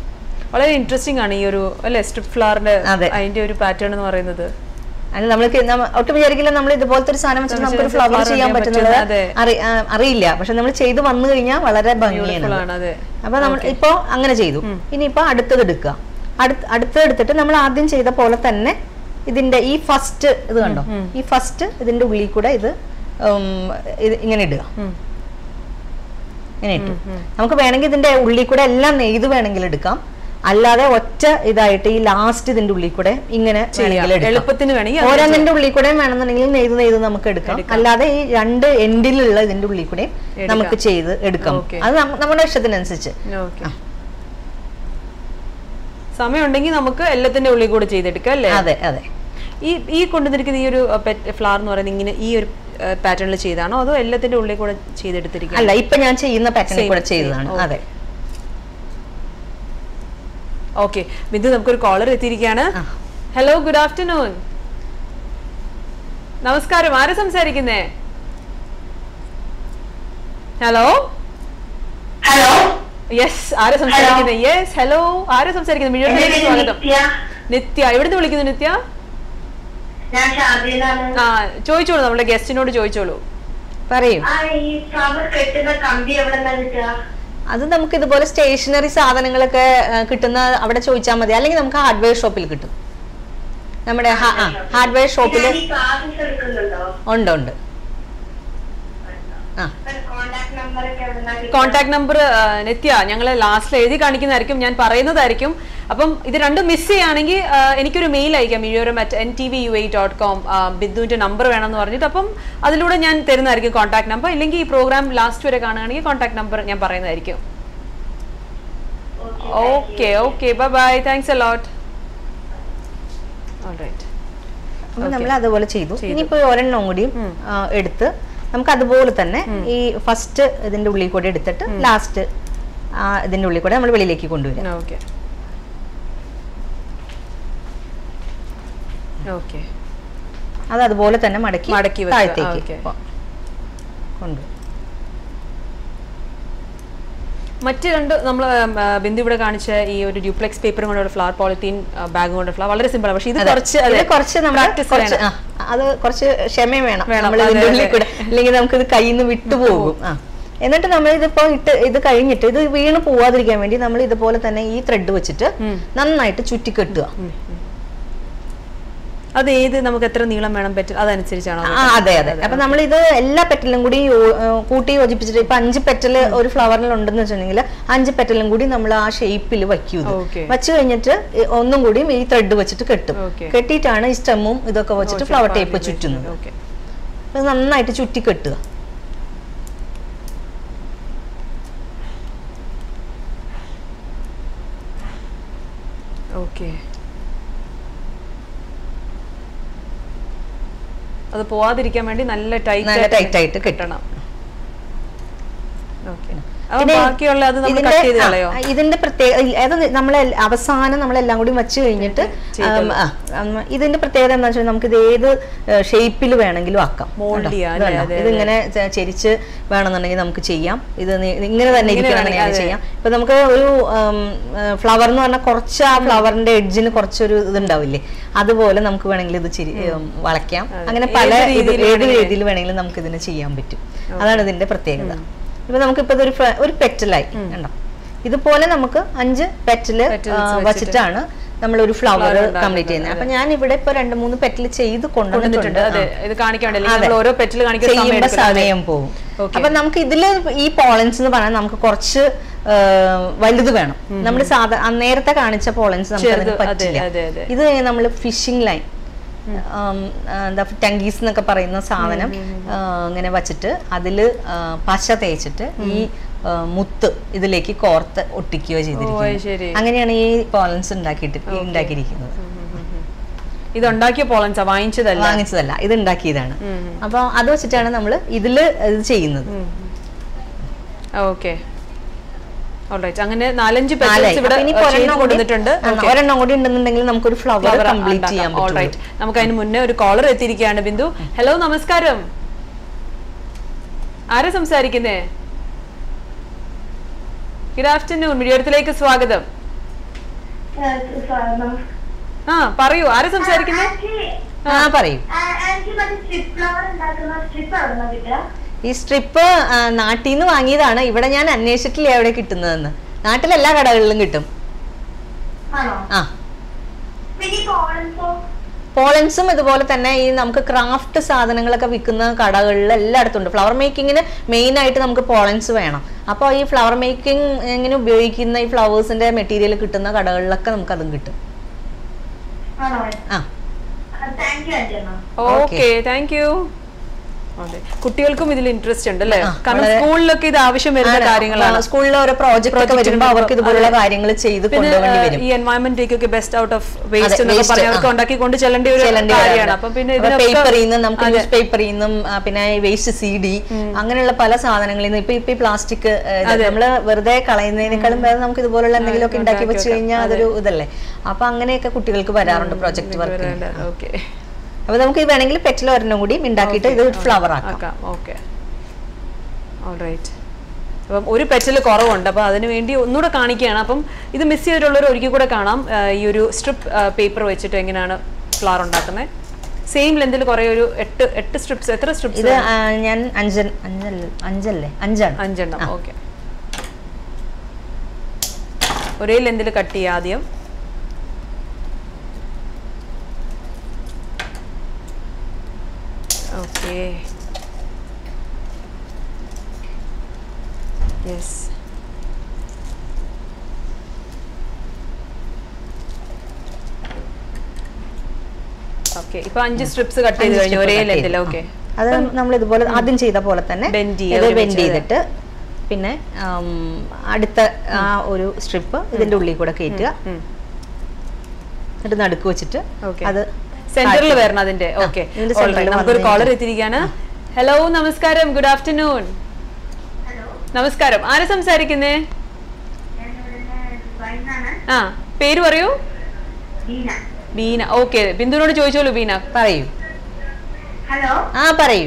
വളരെ ഇൻട്രസ്റ്റിംഗ് ആണ് ഈ ഒരു അല്ലെ സ്ട്രിപ്പ് ഫ്ലവറിന്റെ അതെ. അതിന്റെ ഒരു പാറ്റേൺ എന്ന് പറയുന്നത് അല്ല നമ്മൾക്ക് നമ്മ- ഒട്ടും വിചാരിക്കില്ല നമ്മൾ ഇതുപോലത്തെ ഒരു സാധനം വെച്ചിട്ട് നമുക്കൊരു വെച്ചിട്ട് ഫ്ലവർ flower ചെയ്യാൻ ചെയ്യാൻ പറ്റുന്നത് പറ്റുന്ന, അതെ. അറി- ആ, അറിയില്ല പക്ഷെ നമ്മൾ ചെയ്ത് വന്നു കഴിഞ്ഞാൽ വളരെ ഭംഗിയാണ് Beautiful അത്. ആണ് അതെ അപ്പൊ നമ്മൾ ഇപ്പോ അങ്ങനെ ചെയ്തു ഇനിയിപ്പോ അടുത്തത് എടുക്കുക അടുത്ത് അടുത്തത് എടുത്തിട്ട് നമ്മൾ ആദ്യം ചെയ്ത പോലെ തന്നെ ഇതിന്റെ ഈ ഫസ്റ്റ് ഇത് കണ്ടോ ഈ ഫസ്റ്റ് ഇതിന്റെ ഉള്ളിൽ കൂടെ ഇത് ഉം, ഇത് ഇങ്ങനെ ഇടുക ഉം. ഇങ്ങനെ ഇട്ടു നമുക്ക് വേണമെങ്കിൽ ഇതിന്റെ ഉള്ളിൽ കൂടെ എല്ലാം നെയ്ത് വേണമെങ്കിൽ എടുക്കാം അല്ലാതെ ഒറ്റ ഇതായിട്ട് ഈ ലാസ്റ്റ് ഇതിന്റെ ഉള്ളിൽ കൂടെ ഇങ്ങനെ വേണമെങ്കിൽ എടുക്കാം എളുപ്പത്തിന് വേണമെങ്കിൽ അങ്ങനെ ഓരോന്നിന്റെ ഉള്ളിൽ കൂടെ വേണമെന്നുണ്ടെങ്കിൽ നെയ്ത് നെയ്ത് നമുക്ക് എടുക്കാം അല്ലാതെ ഈ രണ്ട് എൻഡിലുള്ള ഇതിന്റെ ഉള്ളിൽ കൂടെ നമുക്ക് ചെയ്ത് എടുക്കാം Okay. അത് നമ്മ- നമ്മുടെ ഇഷ്ടത്തിനനുസരിച്ച് ഓക്കെ സമയം ഉണ്ടെങ്കിൽ നമുക്ക് എല്ലാത്തിന്റെ ഉള്ളിൽ കൂടെ ചെയ്തെടുക്കാം അല്ലേ അതെ അതെ ഈ ഈ കൊണ്ടുവന്നിരിക്കുന്ന ഈ ഒരു ഫ്ലവർ എന്ന് പറയുന്നത് ഇങ്ങനെ ഈ ഒരു പാറ്റേണിൽ ചെയ്താണോ അതോ എല്ലാത്തിന്റെ ഉള്ളിൽ കൂടെ ചെയ്തെടുത്തിരിക്കുക അല്ല ഇപ്പൊ ഞാൻ ചെയ്യുന്ന പാറ്റേണിൽ Same, കൂടെ same. ചെയ്തതാണ് Okay. അതെ ഓക്കെ ബിന്ദു നമുക്കൊരു കോളർ എത്തിയിരിക്കുകയാണ് ആ. ഹലോ ഗുഡ് ആഫ്റ്റർനൂൺ നമസ്കാരം ആരാ സംസാരിക്കുന്നേ ഹലോ ഹലോ യെസ് ആരാ സംസാരിക്കുന്നത് യെസ് ഹലോ ആരാ സംസാരിക്കുന്നത് എന്റെ വീഡിയോയിലേക്ക് പേര് സ്വാഗതം നിത്യ നിത്യ എവിടുന്ന് വിളിക്കുന്നു നിത്യ ഞാൻ ഷാർജയിലാണ് ആ ചോദിച്ചോളൂ നമ്മുടെ ഗസ്റ്റിനോട് ചോദിച്ചോളൂ പറയൂ ആ ഈ ഫ്ലവർ കെട്ടുന്ന കമ്പി എവിടെ നിന്നാ കിട്ടുക അത് നമുക്ക് ഇതുപോലെ സ്റ്റേഷനറി സാധനങ്ങളൊക്കെ ആ, കിട്ടുന്ന അവിടെ ചോദിച്ചാൽ മതി അല്ലെങ്കിൽ നമുക്ക് ഹാർഡ്വെയർ ഷോപ്പിൽ കിട്ടും നമ്മുടെ ഹാർഡ്വെയർ ഷോപ്പിൽ ഞാൻ ഈ ക്ലാസ്സസ് എടുക്കുന്നുണ്ടോ ഉണ്ട് ഉണ്ട് ആ കോണ്ടാക്ട് നമ്പർ ഒക്കെ എവിടെ നിന്നാ കിട്ടുക? കോൺടാക്ട് നമ്പർ നിത്യ ഞങ്ങൾ ലാസ്റ്റിൽ എഴുതി കാണിക്കുന്നതായിരിക്കും ഞാൻ പറയുന്നതായിരിക്കും അപ്പം ഇത് രണ്ടും മിസ് ചെയ്യുകയാണെങ്കിൽ ആ, എനിക്കൊരു മെയിൽ അയക്കാം ഇഴോരം at N T V U I dot com ബിന്ദുവിന്റെ നമ്പർ വേണമെന്ന് പറഞ്ഞിട്ട് അപ്പം അതിലൂടെ ഞാൻ തരുന്നതായിരിക്കും കോൺടാക്ട് നമ്പർ ഇല്ലെങ്കിൽ ഈ പ്രോഗ്രാം ലാസ്റ്റ് വരെ കാണുകയാണെങ്കിൽ കോൺടാക്ട് നമ്പർ ഞാൻ പറയുന്നതായിരിക്കും Okay, thank you. Okay okay bye bye thanks a lot all right അപ്പൊ നമ്മൾ അതുപോലെ ചെയ്തു ഇനിയിപ്പോ ഒരെണ്ണം കൂടിയും ആ, എടുത്ത് നമുക്ക് അതുപോലെ തന്നെ ഈ ഫസ്റ്റ് ഇതിന്റെ ഉള്ളിൽ കൂടെ എടുത്തിട്ട് ലാസ്റ്റ് ഇതിന്റെ ഉള്ളിൽ കൂടെ നമ്മൾ വെളിയിലേക്ക് കൊണ്ടുവരാം ഓക്കെ ഓക്കെ അത് അതുപോലെ തന്നെ മടക്കി മടക്കി വെക്കുക. താഴത്തേക്ക് ആ, okay. കൊ- കൊണ്ടുവരും മറ്റ് രണ്ട് നമ്മൾ ബിന്ദു ഇവിടെ കാണിച്ച ഈ ഒരു ഡ്യൂപ്ലെക്സ് പേപ്പറും കൊണ്ടുള്ള ഫ്ലവർ പോളിത്തീൻ ബാഗ് കൊണ്ടുള്ള ഫ്ലവർ വളരെ സിമ്പിൾ പക്ഷേ ഇത് അതെ. കുറച്ച് ഇത് അതെ, കുറച്ച് നമ്മൾ practice കുറച്ച് വേണം. ആ, അത് കുറച്ച് ക്ഷമയും വേണം വേണം, നമ്മൾ അതെ, ഇതിന്റെ ഉള്ളിൽ അതെ. കൂടെ അല്ലെങ്കിൽ നമുക്ക് ഇത് കയ്യിൽ നിന്ന് വിട്ടുപോകും ആ എന്നിട്ട് നമ്മൾ ഇതിപ്പോ ഇട്ട് ഇത് കഴിഞ്ഞിട്ട് ഇത് വീണ് പോവാതിരിക്കാൻ വേണ്ടി നമ്മൾ ഇതുപോലെ തന്നെ ഈ ത്രെഡ് വെച്ചിട്ട് നന്നായിട്ട് ചുറ്റിക്കെട്ടുക അത് ഏത് നമുക്ക് എത്ര നീളം വേണം പറ്റും അതനുസരിച്ചാണോ ആ അതെ അതെ അപ്പൊ നമ്മൾ ഇത് എല്ലാ പെറ്റലും കൂടി യോ- ഏർ കൂട്ടി യോജിപ്പിച്ചിട്ട് ഇപ്പൊ അഞ്ച് പെറ്റല് ഒരു ഫ്ലവറിൽ ഉണ്ടെന്ന് വെച്ചിട്ടുണ്ടെങ്കിൽ അഞ്ച് പെറ്റലും കൂടി നമ്മൾ ആ ഷേപ്പിൽ വയ്ക്കൂ ഇത്. Okay. വച്ച് കഴിഞ്ഞിട്ട് ഈ ഒന്നും കൂടി ഈ ത്രെഡ് വെച്ചിട്ട് കെട്ടും Okay. കെട്ടിയിട്ടാണ് ഈ സ്റ്റെമ്മും ഇതൊക്കെ വെച്ചിട്ട് ഫ്ലവർ ടേപ്പ് ചുറ്റുന്നത് ഓക്കെ അത് നന്നായിട്ട് ചുറ്റി കെട്ടുക ഓക്കെ അത് പോവാതിരിക്കാൻ വേണ്ടി നല്ല ടൈറ്റ് നല്ല tight ആയിട്ട് കെട്ടണം ഓക്കെ അപ്പൊ പിന്നെ ബാക്കിയുള്ള അത് നമ്മൾ ഇതിന്റെ- കട്ട് ചെയ്ത് ആ, കളയോ ഇതിന്റെ പ്രത്യേക അത് നമ്മൾ അവസാനം നമ്മളെല്ലാം കൂടി വെച്ച് കഴിഞ്ഞിട്ട് ചെയ്തത്. ആ, ഉം, ഇതിന്റെ പ്രത്യേകത എന്താ വെച്ചാൽ നമുക്ക് ഇത് ഏത് ഷേപ്പിൽ വേണമെങ്കിലും ആക്കാം Mold കണ്ടോ? ചെയ്യാം, ഇത് അല്ലേ? കണ്ടോ? അതെ, ഇതിങ്ങനെ ചെ- ചെരിച്ച് വേണമെന്നുണ്ടെങ്കിൽ നമുക്ക് ചെയ്യാം ഇത് നി- ഇങ്ങനെ തന്നെ ഇങ്ങനെ ഇരിക്കുകയാണെങ്കിൽ വേണമെങ്കിൽ, ചെയ്യാം ഇപ്പൊ നമുക്ക് ഒരു ഫ്ലവർ എന്ന് പറഞ്ഞാൽ കുറച്ച് ആ ഫ്ലവറിന്റെ എഡ്ജിന് കുറച്ചൊരു ഇതുണ്ടാവില്ലേ അതുപോലെ നമുക്ക് വേണമെങ്കിൽ ഇത് ചിരി ഉം, വളയ്ക്കാം അങ്ങനെ പല ഏത് ഇത് രീതിയിൽ ഏത് വേണമെങ്കിലും. രീതിയിൽ വേണമെങ്കിലും നമുക്ക് ഇതിനെ ചെയ്യാൻ പറ്റും അതാണ് ഇതിന്റെ പ്രത്യേകത ഇപ്പൊ നമുക്കിപ്പോ ഇതൊരു ഫ്ല- ഒരു പെറ്റലായി കണ്ടോ ഇതുപോലെ നമുക്ക് അഞ്ച് പെറ്റല് Petals വെച്ചിട്ട് വെച്ചിട്ടാണ് നമ്മൾ ഒരു ഫ്ലവർ Flower ഉണ്ടാക്കുന്നത്, കംപ്ലീറ്റ് ചെയ്യുന്നത് അപ്പൊ ഞാൻ ഇവിടെ ഇപ്പൊ രണ്ട് മൂന്ന് പെറ്റൽ ചെയ്ത് കൊണ്ടുവന്നിട്ടുണ്ട് കൊണ്ടുവന്നിട്ടുണ്ട് അതെ ആ. ഇത് കാണിക്കാൻ വേണ്ടി അതെ. നമ്മൾ ഓരോ പെറ്റിൽ കാണിക്കുന്ന സമയം ചെയ്യുമ്പോ എടുക്കും, അതെ. സമയം പോകും Okay. അപ്പൊ നമുക്ക് ഇതില് ഈ പോളൻസ് എന്ന് പറഞ്ഞാൽ നമുക്ക് കുറച്ച് ആ, വലുത് വേണം നമ്മൾ സാധാ ആ നേരത്തെ കാണിച്ച പോളൻസ് നമുക്ക് ചെറുത്, അതിന് പറ്റില്ല അതെ, അതെ, അതെ. ഇത് നമ്മൾ ഫിഷിംഗ് ലൈൻ എന്താ ടങ്കീസ് എന്നൊക്കെ പറയുന്ന സാധനം ആ, ഇങ്ങനെ വച്ചിട്ട് അതില് ആ, പശ തേച്ചിട്ട് ഈ ആ, മുത്ത് ഇതിലേക്ക് കോർത്ത് ഒട്ടിക്കുകയോ ശരി. ചെയ്തിരിക്കുന്നത് അങ്ങനെയാണ് ഈ പോളൻസ് ഉണ്ടാക്കിയിട്ട് ഉണ്ടാക്കിയിരിക്കുന്നത് ഇത് ഉണ്ടാക്കിയ പോളൻസാ വാങ്ങിച്ചതല്ല വാങ്ങിച്ചതല്ല ഇത് ഉണ്ടാക്കിയതാണ് അപ്പൊ അത് വെച്ചിട്ടാണ് നമ്മൾ ഇതില് ഇത് ചെയ്യുന്നത് ഓക്കെ ഓൾറൈറ്റ് അങ്ങനെ നാലഞ്ച് നാലായി. പെറ്റൽസ് ഇവിടെ അപ്പൊ ഇനി ചെയ്ത് ഒരെണ്ണം കൂടി- കൊടുത്തിട്ടുണ്ട് ആ, ഒരെണ്ണം കൂടി ഉണ്ടെന്നുണ്ടെങ്കിൽ നമുക്കൊരു ഫ്ലവർ കംപ്ലീറ്റ് ചെയ്യാൻ പറ്റും ഓൾറൈറ്റ് നമുക്ക് അതിന് മുന്നേ ഒരു കോളർ എത്തിയിരിക്കുകയാണ് ബിന്ദു ഹലോ നമസ്കാരം ആരാ സംസാരിക്കുന്നേ ഗുഡ് ആഫ്റ്റർനൂൺ വീഡിയോത്തിലേക്ക് സ്വാഗതം ആ പറയൂ ആരാ സംസാരിക്കുന്നത് ആ പറയൂ ആന്റി മറ്റേ സ്ട്രിപ്പ് ഫ്ലവർ ഉണ്ടാക്കുന്ന സ്ട്രിപ്പ് എവിടെ കിട്ടുക ഈ സ്ട്രിപ്പ് നാട്ടിൽ നിന്ന് വാങ്ങിയതാണ് ഇവിടെ ഞാൻ അന്വേഷിച്ചിട്ടില്ല എവിടെ കിട്ടുന്നതെന്ന് നാട്ടിലെല്ലാ കടകളിലും കിട്ടും ആണോ ആ പിന്നെ കോളൻസോ പോളൻസും ഇതുപോലെ തന്നെ ഈ നമുക്ക് ക്രാഫ്റ്റ് സാധനങ്ങളൊക്കെ വിൽക്കുന്ന കടകളിൽ എല്ലായിടത്തും ഉണ്ട് ഫ്ലവർ മേക്കിങ്ങിന് മെയിൻ ആയിട്ട് നമുക്ക് പോളൻസ് വേണം അപ്പോൾ ഈ ഫ്ലവർ മേക്കിംഗ് ഇങ്ങനെ ഉപയോഗിക്കുന്ന ഈ ഫ്ലവേഴ്സിന്റെ മെറ്റീരിയൽ കിട്ടുന്ന കടകളിലൊക്കെ നമുക്ക് അതും കിട്ടും ആണോ ആ താങ്ക് യു ആന്റി എന്നാ ഓക്കെ താങ്ക് യു അതെ കുട്ടികൾക്കും ഇതിൽ ഇൻട്രസ്റ്റ് ഉണ്ട് അല്ലേ ആ, കാരണം വളരെ- സ്കൂളിലൊക്കെ ഇത് ആവശ്യം വരുന്ന കാര്യങ്ങളാണ് സ്കൂളിൽ ഓരോ പ്രോജക്റ്റ് ഒക്കെ Project വരുമ്പോൾ അവർക്ക് ഇതുപോലുള്ള കാര്യങ്ങൾ ചെയ്ത് പിന്നെ കൊണ്ടുപോകേണ്ടി ആ, വരും ഈ environment best out of waste അതെ, എന്നൊക്കെ waste, പറഞ്ഞ് അവർക്ക് ആ. ഉണ്ടാക്കി കൊണ്ട് ചെല്ലേണ്ട ഒരു ചെല്ലേണ്ടി കാര്യമാണ് വരാറുണ്ട്. അപ്പൊ പിന്നെ അപ്പൊ ഇതിനൊക്കെ പേപ്പറിൽ നിന്ന് നമുക്ക് അതെ. ന്യൂസ് പേപ്പറിൽ നിന്നും ആ, പിന്നെ വേസ്റ്റ് സി ഡി അങ്ങനെയുള്ള പല സാധനങ്ങളിൽ നിന്ന് ഇപ്പൊ ഇപ്പൊ ഈ പ്ലാസ്റ്റിക് നമ്മള് വെറുതെ കളയുന്നതിനേക്കാളും വേറെ നമുക്ക് ഇതുപോലുള്ള എന്തെങ്കിലുമൊക്കെ ഉണ്ടാക്കി വെച്ച് കഴിഞ്ഞാൽ അതൊരു ഇതല്ലേ അപ്പൊ അങ്ങനെയൊക്കെ കുട്ടികൾക്ക് വരാറുണ്ട് പ്രൊജക്ട് വർക്ക് ഓക്കെ അപ്പൊ നമുക്ക് ഇത് വേണമെങ്കിൽ പെറ്റിൽ ഒരെണ്ണം കൂടി ഉണ്ടാക്കിയിട്ട് ഇത് ഫ്ലവർ ആക്കാം ആക്കാം ഓക്കെ ഓൾറൈറ്റ് അപ്പം ഒരു പെറ്റൽ കുറവുണ്ട് അപ്പോൾ അതിന് വേണ്ടി ഒന്നുകൂടെ കാണിക്കുകയാണ് അപ്പം ഇത് മിസ് ചെയ്തിട്ടുള്ളവർ ഒരിക്കൽ കൂടെ കാണാം ആ, ഈ ഒരു സ്ട്രിപ്പ് പേപ്പർ വെച്ചിട്ട് എങ്ങനെയാണ് ഫ്ലവർ ഉണ്ടാക്കുന്നത് സെയിം ലെന്തിൽ കുറേ ഒരു എട്ട് എട്ട് സ്ട്രിപ്സ് എത്ര ഇത് സ്ട്രിപ്സ് ആ, ഞാൻ അഞ്ചൻ അഞ്ചല്ല അഞ്ചല്ലേ അഞ്ചാണ് അഞ്ചെണ്ണം ഓക്കെ ഒരേ ലെന്തിൽ കട്ട് ചെയ്യുക ആദ്യം ഓക്കെ യെസ് ഓക്കെ ഇപ്പൊ അഞ്ച് സ്ട്രിപ്സ് കട്ട് ചെയ്ത് കഴിഞ്ഞു ഒരേ ലെന്തിൽ ഓക്കെ അത് നമ്മൾ ഇതുപോലെ ആദ്യം ചെയ്ത പോലെ തന്നെ Bend ചെയ്യുക, ഇത് ഒരുമിച്ച് ബെൻഡ് ചെയ്തിട്ട് പിന്നെ ആം, അടുത്ത ആ ഒരു സ്ട്രിപ്പ് ഇതിന്റെ ഉള്ളിൽ കൂടെ കയറ്റുക എന്നിട്ട് നടുക്ക് വെച്ചിട്ട് Okay. അത് സെന്ററിൽ താഴ്ത്തി. വരണം അതിന്റെ ആ, ഓക്കെ ഇതിന്റെ centerൽ നമുക്കൊരു വന്ന് കോളർ കഴിഞ്ഞാൽ- എത്തിയിരിക്കാണ് ഹലോ നമസ്കാരം ഗുഡ് ആഫ്റ്റർനൂൺ ഹലോ നമസ്കാരം ആര് സംസാരിക്കുന്നേ ഞാൻ ഇവിടുന്ന് ദുബായിന്നാണ് ആ പേര് പറയൂ ബീന ബീന ഓക്കെ ബിന്ദുവിനോട് ചോദിച്ചോളൂ ബീന പറയൂ ഹലോ ആ പറയൂ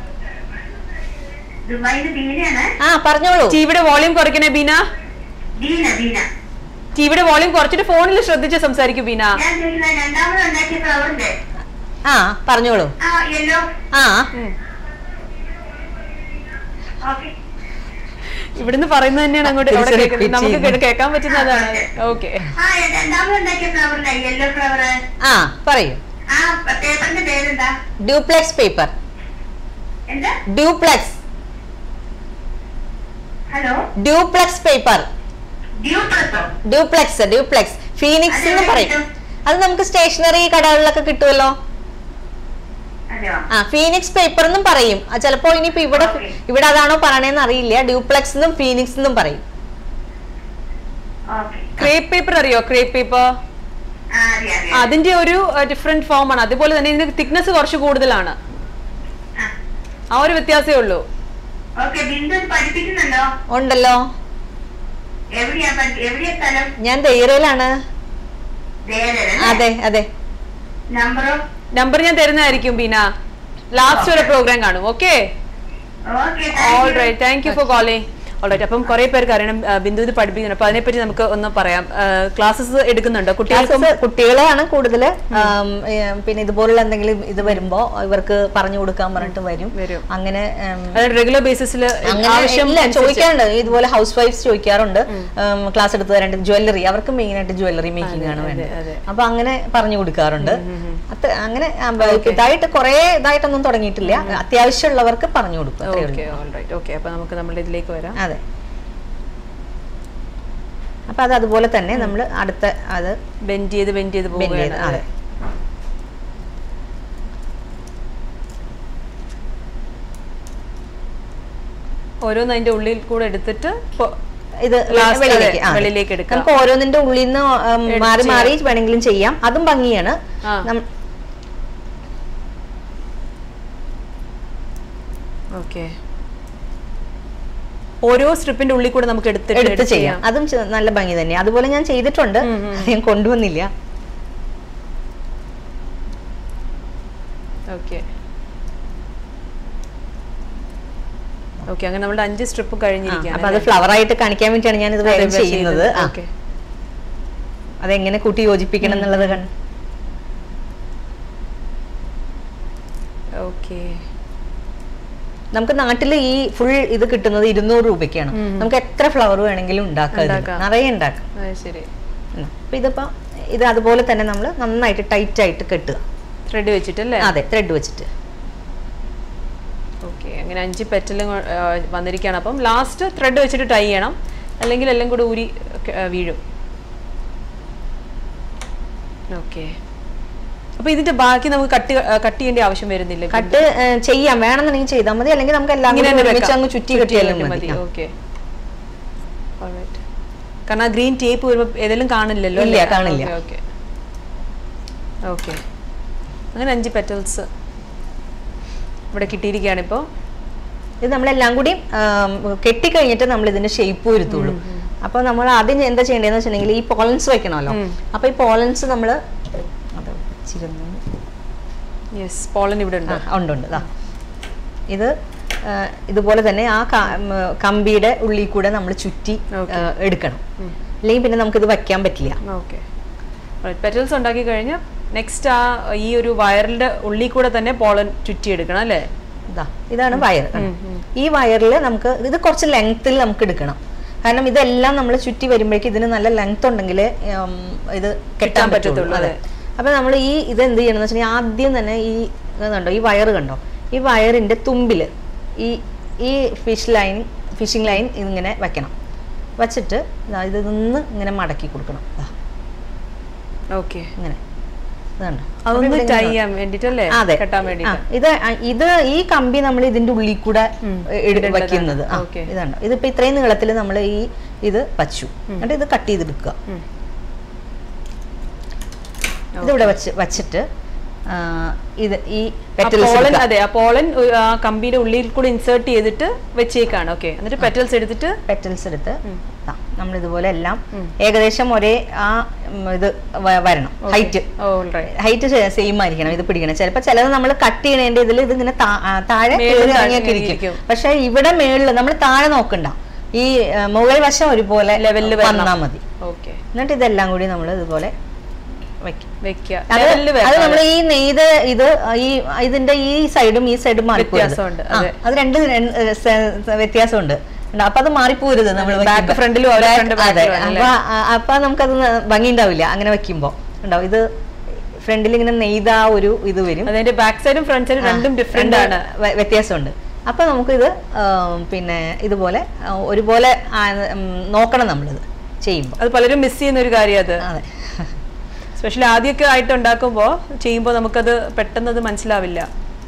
ദുബായിന്ന് ബീനയാണ് ആ പറഞ്ഞോളൂ ടിവിയുടെ വോളിയം കുറയ്ക്കണേ ബീന ബീന ബീന ടിവിയുടെ വോളിയം കുറച്ചിട്ട് ഫോണിൽ ശ്രദ്ധിച്ച് സംസാരിക്കൂ ബീന ഞാൻ ചോദിക്കുന്ന രണ്ടാമത് ഉണ്ടാക്കിയ ഫ്ലവറിന്റെ ആ പറഞ്ഞോളൂ ആ യെല്ലോ ആ ഓക്കെ ഇവിടുന്ന് പറയുന്നത് തന്നെയാണ് അങ്ങോട്ട് അവിടെ തിരിച്ച് കേൾക്കുന്നത് repeat നമുക്ക് ചെയ്യുന്നു. കേൾക്കാൻ പറ്റുന്ന അതാണ് ഓക്കെ ആ രണ്ടാമത് ഉണ്ടാക്കിയ ഫ്ലവറിന്റെ യെല്ലോ ഫ്ലവർ ആ പറയൂ ആ പേപ്പറിന്റെ പേരെന്താ ഡ്യൂപ്ലെക്സ് പേപ്പർ എന്താ ഡ്യൂപ്ലെക്സ് ഹലോ ഡ്യൂപ്ലെക്സ് പേപ്പർ ഡ്യൂപ്ലസോ ഡ്യൂപ്ലെക്സ് ഡ്യൂപ്ലെക്സ് ഫീനിക്സ് എന്ന് അതെവിടെ പറയും കിട്ടും? അത് നമുക്ക് സ്റ്റേഷനറി കടകളിലൊക്കെ കിട്ടുമല്ലോ അതെയോ ആ ഫീനിക്സ് പേപ്പർ എന്നും പറയും ആ, ചിലപ്പോ ഇനിയിപ്പോ ഇവിടെ Okay. ഇവിടെ അതാണോ പറയണേന്ന് അറിയില്ല ഡ്യൂപ്ലെക്സ് എന്നും ഫീനിക്സ് എന്നും പറയും ഓക്കെ ക്രേപ്പ് പേപ്പർ അറിയോ ക്രേപ്പ് പേപ്പർ ആ അറിയാം അറിയാം അതിന്റെ ഒരു ഡിഫറെന്റ് ഫോം ആണ് അതുപോലെ തന്നെ ഇതിന്റെ തിക്നെസ് കുറച്ച് കൂടുതലാണ് ആ ആ ഒരു വ്യത്യാസമേ ഉള്ളൂ ഓക്കെ ബിന്ദു ഇത് പഠിപ്പിക്കുന്നുണ്ടോ ഉണ്ടല്ലോ എവിടെയാ പഠി- എവിടെയാ സ്ഥലം ഞാൻ ധൈര്യയിലാണ് ദേരല്ലേ അതെ അതെ നമ്പറോ നമ്പർ ഞാൻ തരുന്നതായിരിക്കും ബീന ലാസ്റ്റ് വരെ പ്രോഗ്രാം കാണും okay okay all right thank you for calling all right അപ്പം കുറെ പേർക്ക് അറിയണം ആ, ബിന്ദു ഇത് പഠിപ്പിക്കുന്നുണ്ട് അപ്പൊ അതിനെപ്പറ്റി നമുക്ക് ഒന്ന് പറയാം ക്ലാസ്സസ് എടുക്കുന്നുണ്ടോ കുട്ടികൾക്കും ക്ലാസ്സസ് കുട്ടികളാണ് കൂടുതൽ പിന്നെ ഇതുപോലുള്ള എന്തെങ്കിലും ഇത് വരുമ്പോ ഇവർക്ക് പറഞ്ഞു കൊടുക്കാൻ പറഞ്ഞിട്ട് വരും വരും. അങ്ങനെ ഉം, അതായത് റെഗുലർ ബേസിസിൽ അങ്ങനെ ആവശ്യം ഇല്ല, അനുസരിച്ച് ചോദിക്കാറുണ്ട് ഇതുപോലെ ഹൗസ് വൈഫ്സ് ചോദിക്കാറുണ്ട് ക്ലാസ് എടുത്ത് തരേണ്ടത് ജ്വല്ലറി അവർക്ക് മെയിൻ ആയിട്ട് ജ്വല്ലറി മേക്കിംഗ് ആണ് വേണ്ടത് അതെ. അപ്പൊ അങ്ങനെ പറഞ്ഞു കൊടുക്കാറുണ്ട് അത്ര അങ്ങനെ ആ, ബ- ഇതായിട്ട് കുറെ ഇതായിട്ടൊന്നും തുടങ്ങിയിട്ടില്ല അത്യാവശ്യമുള്ളവർക്ക് പറഞ്ഞു കൊടുക്കും അത്രേ ഉള്ളൂ. ഓക്കെ ഓൾ റൈറ്റ് ഓക്കെ അപ്പൊ നമുക്ക് നമ്മുടെ ഇതിലേക്ക് വരാം അതെ അപ്പൊ അത് അതുപോലെ തന്നെ നമ്മൾ അടുത്ത അത് ബെൻഡ് ചെയ്ത് ബെൻഡ് ചെയ്ത് bend ചെയ്ത്, പോവുകയാണ് അതെ ഓരോന്ന് അതിന്റെ ഉള്ളിൽ കൂടെ എടുത്തിട്ട് പൊ- ഇത് Last വെളിയിലേക്ക് അതെ, ആ, അതെ. വെളിയിലേക്ക് എടുക്കാം. നമുക്ക് ഓരോന്നിന്റെ ഉള്ളിൽ നിന്ന് ഉം, എടുത്ത് മാറി മാറി ചെയ്യാം. വേണമെങ്കിലും ചെയ്യാം അതും ഭംഗിയാണ് ആ. നം- ഓക്കെ ഓരോ സ്ട്രിപ്പിന്റെ ഉള്ളിൽ കൂടെ നമുക്ക് എടുത്തിട്ട് എടുത്ത് edit ചെയ്യാം അതും ചെ- നല്ല ഭംഗി തന്നെയാണ് അതുപോലെ ഞാൻ ചെയ്തിട്ടുണ്ട് അത് ഞാൻ കൊണ്ടുവന്നില്ല ഓക്കെ ഓക്കെ അങ്ങനെ നമ്മുടെ അഞ്ച് സ്ട്രിപ്പ് ആ, കഴിഞ്ഞിരിക്കുകയാണ് അപ്പൊ അത് ഫ്ലവർ ആയിട്ട് കാണിക്കാൻ വേണ്ടിയാണ് ഞാൻ ഇത് വേഗം ചെയ്യുന്നത് ആ. ഓക്കെ അതെങ്ങനെ കൂട്ടി യോജിപ്പിക്കണം എന്നുള്ളത് കണ്ട് ഓക്കെ നമുക്ക് നാട്ടിൽ ഈ ഫുൾ ഇത് കിട്ടുന്നത് ഇരുന്നൂറ് രൂപയ്ക്കാണ് നമുക്ക് എത്ര ഫ്ലവർ വേണമെങ്കിലും ഉണ്ടാക്കാം ഇതിൽ. ഉണ്ടാക്കാം. നിറയെ ഉണ്ടാക്കാം അത് ശരി ഉം. അപ്പൊ ഇതിപ്പോ ഇത് അതുപോലെ തന്നെ നമ്മൾ നന്നായിട്ട് ടൈറ്റ് ആയിട്ട് കെട്ടുക ത്രെഡ് വെച്ചിട്ടല്ലേ അതെ ത്രെഡ് വെച്ചിട്ട് ഓക്കെ അങ്ങനെ അഞ്ച് പെറ്റലും വന്നിരിക്കുകയാണ് അപ്പം ലാസ്റ്റ് ത്രെഡ് വെച്ചിട്ട് ടൈ ചെയ്യണം അല്ലെങ്കിൽ എല്ലാം കൂടെ ഊരി ഒക്കെ, ആ, വീഴും ഓക്കെ അപ്പൊ ഇതിന്റെ ബാക്കി നമുക്ക് കട്ട് കട്ട് ചെയ്യേണ്ട ആവശ്യം വരുന്നില്ല കട്ട് ഏഹ്, ചെയ്യാം വേണമെന്നുണ്ടെങ്കിൽ ചെയ്താൽ മതി അല്ലെങ്കിൽ നമുക്ക് എല്ലാം ഇങ്ങനെ കൂടി തന്നെ ഒരുമിച്ച് വെക്കാം. അങ്ങ് ചുറ്റി കെട്ടിയാലും മതി ആ. ഓക്കെ കാരണം ആ ഗ്രീൻ ടേപ്പ് വരുമ്പോ ഏതെങ്കിലും കാണില്ലല്ലോ ഇല്ല, കാണില്ല. ഓക്കെ ഓക്കെ അങ്ങനെ അഞ്ച് പെറ്റൽസ് ഇവിടെ കിട്ടിയിരിക്കുകയാണ് ഇപ്പോൾ ഇത് നമ്മളെല്ലാം കൂടി ആം, കെട്ടിക്കഴിഞ്ഞിട്ട് നമ്മൾ ഇതിന്റെ ഷേപ്പ് വരുത്തുള്ളൂ അപ്പൊ നമ്മൾ ആദ്യം എന്താ ചെയ്യേണ്ടതെന്ന് വെച്ചിട്ടുണ്ടെങ്കിൽ ഈ പോളൻസ് വെക്കണമല്ലോ അപ്പൊ ഈ പോളൻസ് നമ്മൾ യെസ് പോളൻ ഇവിടെ ഉണ്ട് ഉണ്ട് ഉണ്ട് ദാ. ഇത് ആ, ഇതുപോലെ തന്നെ ആ ക- ഉം, കമ്പിയുടെ ഉള്ളിൽ കൂടെ നമ്മൾ ചുറ്റി Okay. ആ, എടുക്കണം അല്ലെങ്കിൽ പിന്നെ നമുക്കിത് വയ്ക്കാൻ പറ്റില്ല ഓക്കെ പെറ്റൽസ് ഉണ്ടാക്കി കഴിഞ്ഞ് നെക്സ്റ്റ് ആ ഈ ഒരു വയറിന്റെ ഉള്ളിൽ കൂടെ തന്നെ പോളൻ ചുറ്റിയെടുക്കണം അല്ലേ ഇതാ ഇതാണ് വയർ ഈ വയറിൽ നമുക്ക് ഇത് കുറച്ച് ലെങ്ത്തിൽ നമുക്ക് എടുക്കണം കാരണം ഇതെല്ലാം നമ്മൾ ചുറ്റി വരുമ്പോഴേക്കും ഇതിന് നല്ല ലെങ്ത് ഉണ്ടെങ്കിൽ ഇത് കെട്ടാൻ പറ്റത്തുള്ളൂ, പറ്റത്തുള്ളൂ അതെ അപ്പൊ നമ്മൾ ഈ ഇത് എന്ത് ചെയ്യണം എന്ന് വെച്ചാൽ ആദ്യം തന്നെ ഈ ഇത് കണ്ടോ ഈ വയർ കണ്ടോ ഈ വയറിന്റെ തുമ്പില് ഈ ഈ ഫിഷ് ലൈൻ ഫിഷിംഗ് ലൈൻ ഇതിങ്ങനെ വെക്കണം വെച്ചിട്ട് ദാ ഇത് നിന്ന് ഇങ്ങനെ മടക്കി കൊടുക്കണം ദാ, ഓക്കെ ഇങ്ങനെ ഇത് കണ്ടോ അപ്പൊ അതൊന്ന് ഇവിടെ ടൈ ഇങ്ങനെ ചെയ്യാൻ വേണ്ടിട്ടല്ലേ അതെ കെട്ടാൻ ആ, വേണ്ടിട്ട് ഇത് അ- ഇത് ഈ കമ്പി നമ്മൾ ഇതിന്റെ ഉള്ളിൽ കൂടെ എ- എടു- ഇടേണ്ടതാണ്. വയ്ക്കുന്നത് ആ, ഓക്കേ. ഇതാണ് ഇതിപ്പോ ഇത്രയും നീളത്തിൽ നമ്മൾ ഈ ഇത് വച്ചു എന്നിട്ട് ഇത് കട്ട് ചെയ്തെടുക്കുക ഇതിവിടെ വെച്ച് വച്ചിട്ട് ആ, ഇത് ഈ പോളൻ പെറ്റൽസ് അതെ ആ പോളൻ ഒരു- ആ കമ്പിയുടെ ഉള്ളിൽ കൂടെ ഇൻസേർട്ട് ചെയ്തിട്ട് വെച്ചേക്കാണ് ഓക്കെ എന്നിട്ട് പെറ്റൽസ് എടുത്തിട്ട് പെറ്റൽസ് എടുത്ത് നമ്മൾ ഇതുപോലെ എല്ലാം ഏകദേശം ഒരേ ആ ഉം, ഇത് വ- വരണം ഹൈറ്റ് ഓൾറൈറ്റ് ഹൈറ്റ് സെയിം ആയിരിക്കണം ഇത് പിടിക്കണം ചിലപ്പോൾ ചിലത് നമ്മൾ കട്ട് ചെയ്യണതിന്റെ ഇതിൽ ഇത് ഇങ്ങനെ താ- ആ, താഴെ മേളിൽ കയറി താഴെ ഇറങ്ങിയൊക്കെ ഇരിക്കും. ഇരിക്കും പക്ഷെ ഇവിടെ മേളിൽ നമ്മൾ താഴെ നോക്കണ്ട ഈ ആ, മുകൾ വശം ഒരുപോലെ ലെവലിൽ വരണം. വന്നാൽ മതി ഓക്കെ എന്നിട്ട് ഇതെല്ലാം കൂടി നമ്മൾ ഇതുപോലെ വെക്കും വെക്കുക അത് ലെവലിൽ അത് നമ്മൾ ഈ നെയ്ത് ഇത് ഈ ഇതിന്റെ ഈ സൈഡും ഈ സൈഡും മാറിപ്പോരുത് വ്യത്യാസമുണ്ട്, ആ, അതെ. അത് രണ്ട് രണ്ട് സ- സ- വ്യത്യാസമുണ്ട് ഉണ്ട്. അപ്പൊ അത് മാറിപ്പോരുത് നമ്മൾ Back ഫ്രണ്ടിലും ഓരോ ഫ്രണ്ട് അതെ ബാക്കിലും ആണല്ലേ? അപ്പൊ ആ, അപ്പൊ നമുക്കത് ഭംഗി ഉണ്ടാവില്ല അങ്ങനെ വെക്കുമ്പോ ഉണ്ടാവും ഇത് ഫ്രണ്ടിൽ ഇങ്ങനെ നെയ്ത ആ ഒരു ഇത് വരും അതിന്റെ ബാക്ക് സൈഡും ഫ്രണ്ട് സൈഡും രണ്ടും ഡിഫറെന്റ് രണ്ട് ആണ് വ്യ- വ്യത്യാസമുണ്ട് അപ്പൊ നമുക്കിത് ആം, പിന്നെ ഇതുപോലെ ആ, ഒരുപോലെ ആ, ഉം, നോക്കണം നമ്മളിത് ചെയ്യുമ്പോൾ അത് പലരും മിസ് ചെയ്യുന്ന ഒരു കാര്യം അത് അതെ സ്പെഷ്യലി ആദ്യമൊക്കെ ആയിട്ട് ഉണ്ടാക്കുമ്പോൾ ചെയ്യുമ്പോൾ നമുക്കത് പെട്ടെന്ന് അത് മനസ്സിലാവില്ല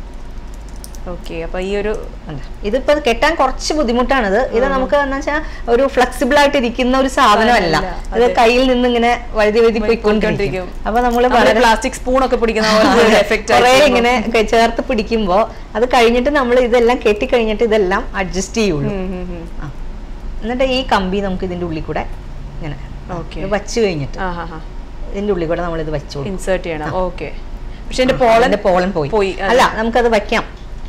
ഓക്കെ അപ്പൊ ഈ ഒരു ഉണ്ട്. ഇതിപ്പോ കെട്ടാൻ കുറച്ച് ബുദ്ധിമുട്ടാണിത് ഇത് നമുക്ക് എന്ന് വെച്ചാൽ ഒരു ഫ്ലെക്സിബിൾ ആയിട്ട് ഇരിക്കുന്ന ഒരു സാധനമല്ല സാധനമല്ല, ഇത് കയ്യിൽ നിന്ന് ഇങ്ങനെ വഴുതി വഴുതി പോയിക്കൊണ്ടിരിക്കും അപ്പൊ നമ്മൾ വളരെ പ്ലാസ്റ്റിക് സ്പൂൺ ഒക്കെ പിടിക്കുന്ന പോലെ എഫക്റ്റ് കുറെ ഇങ്ങനെ ക- ചേർത്ത് പിടിക്കുമ്പോ അത് കഴിഞ്ഞിട്ട് നമ്മൾ ഇതെല്ലാം കെട്ടി കഴിഞ്ഞിട്ട് ഇതെല്ലാം അഡ്ജസ്റ്റ് ചെയ്യുള്ളൂ ആ. എന്നിട്ട് ഈ കമ്പി നമുക്ക് ഇതിന്റെ ഉള്ളിൽ കൂടെ ഇങ്ങനെ ഓക്കെ ഇത് വച്ച് കഴിഞ്ഞിട്ട് ആ ഹാ ഹാ ഇതിന്റെ ഉള്ളിൽ കൂടെ നമ്മൾ ഇത് വെച്ചു കൊടുക്കും. ഇൻസേർട്ട് ചെയ്യണം ഓക്കെ പക്ഷെ എന്റെ പോളൻ അതിന്റെ പോളൻ പോയി പോയി, അതെ. അല്ല നമുക്കത് വെക്കാം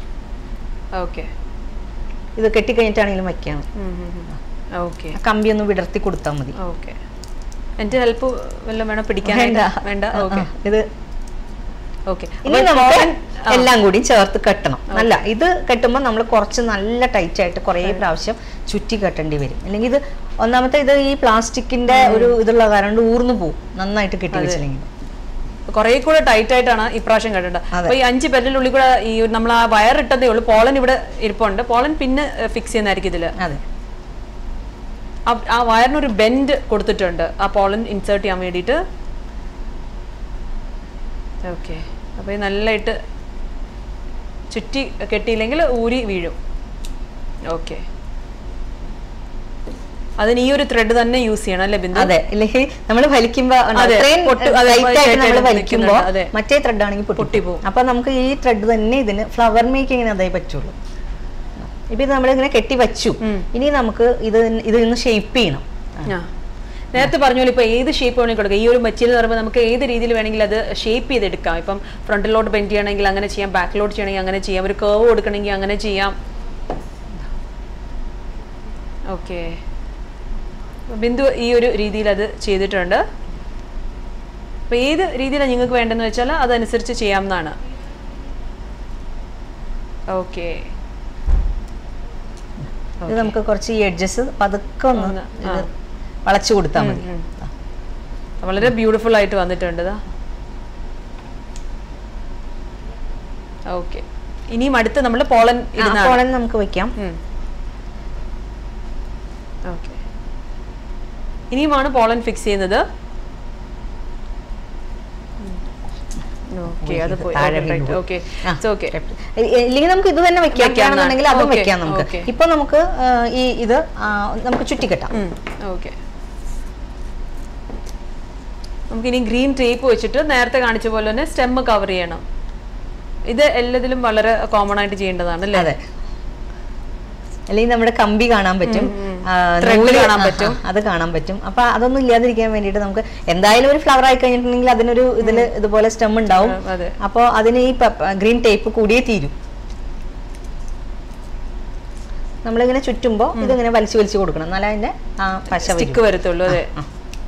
ഓക്കെ ഇത് കെട്ടിക്കഴിഞ്ഞിട്ടാണെങ്കിലും വെക്കാം ഓക്കെ ആ കമ്പി ഒന്ന് വിടർത്തി കൊടുത്താൽ മതി ഓക്കെ എന്റെ ഹെൽപ്പ് വല്ലതും വേണം പിടിക്കാൻ വേണ്ട വേണ്ട ആ, ഓക്കെ ആ, ഇത് ഓക്കെ ഇനി നമുക്ക് എല്ലാം കൂടി ചേർത്ത് കെട്ടണം നല്ല ഇത് കെട്ടുമ്പോൾ നമ്മൾ കുറച്ച് നല്ല ടൈറ്റ് ആയിട്ട് കുറേ പ്രാവശ്യം ചുറ്റി കെട്ടേണ്ടി വരും അല്ലെങ്കിൽ ഇത് ഒന്നാമത്തെ ഇത് ഈ പ്ലാസ്റ്റിക്കിന്റെ ഒരു ഇതുള്ള കാരണം കൊണ്ട് ഊർന്നു പോകും നന്നായിട്ട് കെട്ടി വെച്ചില്ലെങ്കിൽ കുറെ കൂടെ ടൈറ്റ് ആയിട്ടാണ് ഇപ്രാവശ്യം കണ്ടത് അതെ. അപ്പൊ ഈ അഞ്ച് പെല്ലിനുള്ളിൽ കൂടെ ഈ നമ്മൾ ആ വയർ ഇട്ടതേ ഉള്ളൂ പോളൻ ഇവിടെ ഇരിപ്പുണ്ട് പോളൻ പിന്നെ ഫിക്സ് ചെയ്യുന്നതായിരിക്കും ഇതില് അതെ ആ- ആ വയറിനൊരു ബെൻഡ് കൊടുത്തിട്ടുണ്ട് ആ പോളൻ ഇൻസേർട്ട് ചെയ്യാൻ വേണ്ടിയിട്ട് ഓക്കെ അപ്പോൾ ഇത് നല്ലതായിട്ട് ചുറ്റി കെട്ടിയില്ലെങ്കിൽ ഊരി വീഴും ഓക്കെ അതിന് ഈ ഒരു ത്രെഡ് തന്നെ യൂസ് ചെയ്യണം അല്ലേ ബിന്ദു അതെ ഇല്ലെങ്കിൽ നമ്മൾ വലിക്കുമ്പോ ഉണ്ടോ, അതെ, അത്രയും പൊട്ട്- അതെ, tight ആയിട്ട് നമ്മൾ tight ആയിട്ട് വലിക്കുമ്പോ നിൽക്കുന്നുണ്ട്, അതെ. മറ്റേ ത്രെഡ് ആണെങ്കിൽ പൊട്ടി പൊട്ടിപ്പോവും. അപ്പൊ നമുക്ക് ഈ ത്രെഡ് തന്നെ ഇതിന് ഫ്ലവർ മേക്കിങ്ങിന് അതേ പറ്റുള്ളൂ ഇപ്പൊ ഇത് നമ്മളിങ്ങനെ കെട്ടി വെച്ചു ഇനി നമുക്ക് ഇത് ഇത് ഇന്ന് ഷേപ്പ് ചെയ്യണം ആ നേരത്തെ പറഞ്ഞ പോലെ ഇപ്പൊ ഏത് ഷേപ്പ് വേണമെങ്കിൽ കൊടുക്കാം ഈ ഒരു മെറ്റീരിയൽ പറയുമ്പോൾ നമുക്ക് ഏത് രീതിയിൽ വേണമെങ്കിൽ അത് ഷേപ്പ് ചെയ്തെടുക്കാം ഇപ്പം ഫ്രണ്ടിലോട്ട് ബെൻഡ് ചെയ്യണമെങ്കിൽ അങ്ങനെ ചെയ്യാം ബാക്കിലോട്ട് ചെയ്യണമെങ്കിൽ അങ്ങനെ ചെയ്യാം ഒരു കേവ് കൊടുക്കണമെങ്കിൽ അങ്ങനെ ചെയ്യാം ഓക്കെ ബിന്ദു ഈ ഒരു രീതിയിൽ അത് ചെയ്തിട്ടുണ്ട് അപ്പോൾ ഏത് രീതിയിലാണ് നിങ്ങൾക്ക് വേണ്ടതെന്ന് വെച്ചാൽ അതനുസരിച്ച് ചെയ്യാവുന്നതാണ് ഓക്കെ ഇത് നമുക്ക് കുറച്ച് ഈ എഡ്ജസ് പതുക്കെ ഒന്ന് ഒന്ന്, ആ. ഇത് വളച്ചു കൊടുത്താൽ മതി വളരെ ബ്യൂട്ടിഫുൾ ആയിട്ട് വന്നിട്ടുണ്ട് ഇതാ ഓക്കെ ഇനിയും അടുത്ത് നമ്മൾ പോളൻ ഇടുന്നതാണ് പോളൻ നമുക്ക് വെക്കാം ഓക്കെ ഇനിയുമാണ് പോളൻ ഫിക്സ് ചെയ്യുന്നത് ഓക്കെ അത് പോയി താഴെ വീണു പോയി. ഓക്കെ ആ, ഓക്കെ ഇ- ഇല്ലെങ്കിൽ നമുക്ക് ഇത് തന്നെ വെക്കാം വെക്കാം, ആണെന്നുണ്ടെങ്കിൽ അതും ഓക്കേ, വെക്കാം നമുക്ക് ഓക്കേ. ഇപ്പൊ നമുക്ക് ആ, ഈ ഇത് ആ, നമുക്ക് ചുറ്റിക്കെട്ടാം ഓക്കെ നമുക്കിനി ഗ്രീൻ ടേപ്പ് വെച്ചിട്ട് നേരത്തെ കാണിച്ച പോലെ തന്നെ സ്റ്റെം കവർ ചെയ്യണം ഇത് എല്ലാത്തിലും വളരെ കോമൺ ആയിട്ട് ചെയ്യേണ്ടതാണ് അല്ലേ അതെ അല്ലെങ്കിൽ നമ്മുടെ കമ്പി കാണാൻ പറ്റും ആ, Thread നൂല് കാണാൻ ആ, പറ്റും. ആ, അത് കാണാൻ പറ്റും അപ്പൊ അതൊന്നും ഇല്ലാതിരിക്കാൻ വേണ്ടിയിട്ട് നമുക്ക് എന്തായാലും ഒരു ഫ്ലവർ ആയി കഴിഞ്ഞിട്ടുണ്ടെങ്കിൽ അതിനൊരു ഇതില് ഇതുപോലെ സ്റ്റെം ഉണ്ടാവും ആ, അതെ. അപ്പോൾ അതിന് ഈ ഗ്രീൻ ടേപ്പ് കൂടിയേ തീരും നമ്മളിങ്ങനെ ചുറ്റുമ്പോൾ ഇതിങ്ങനെ വലിച്ചു വലിച്ചു കൊടുക്കണം എന്നാലേ അതിന്റെ ആ പശ വരും. സ്റ്റിക്ക് വരത്തുള്ളൂ അതെ ആ.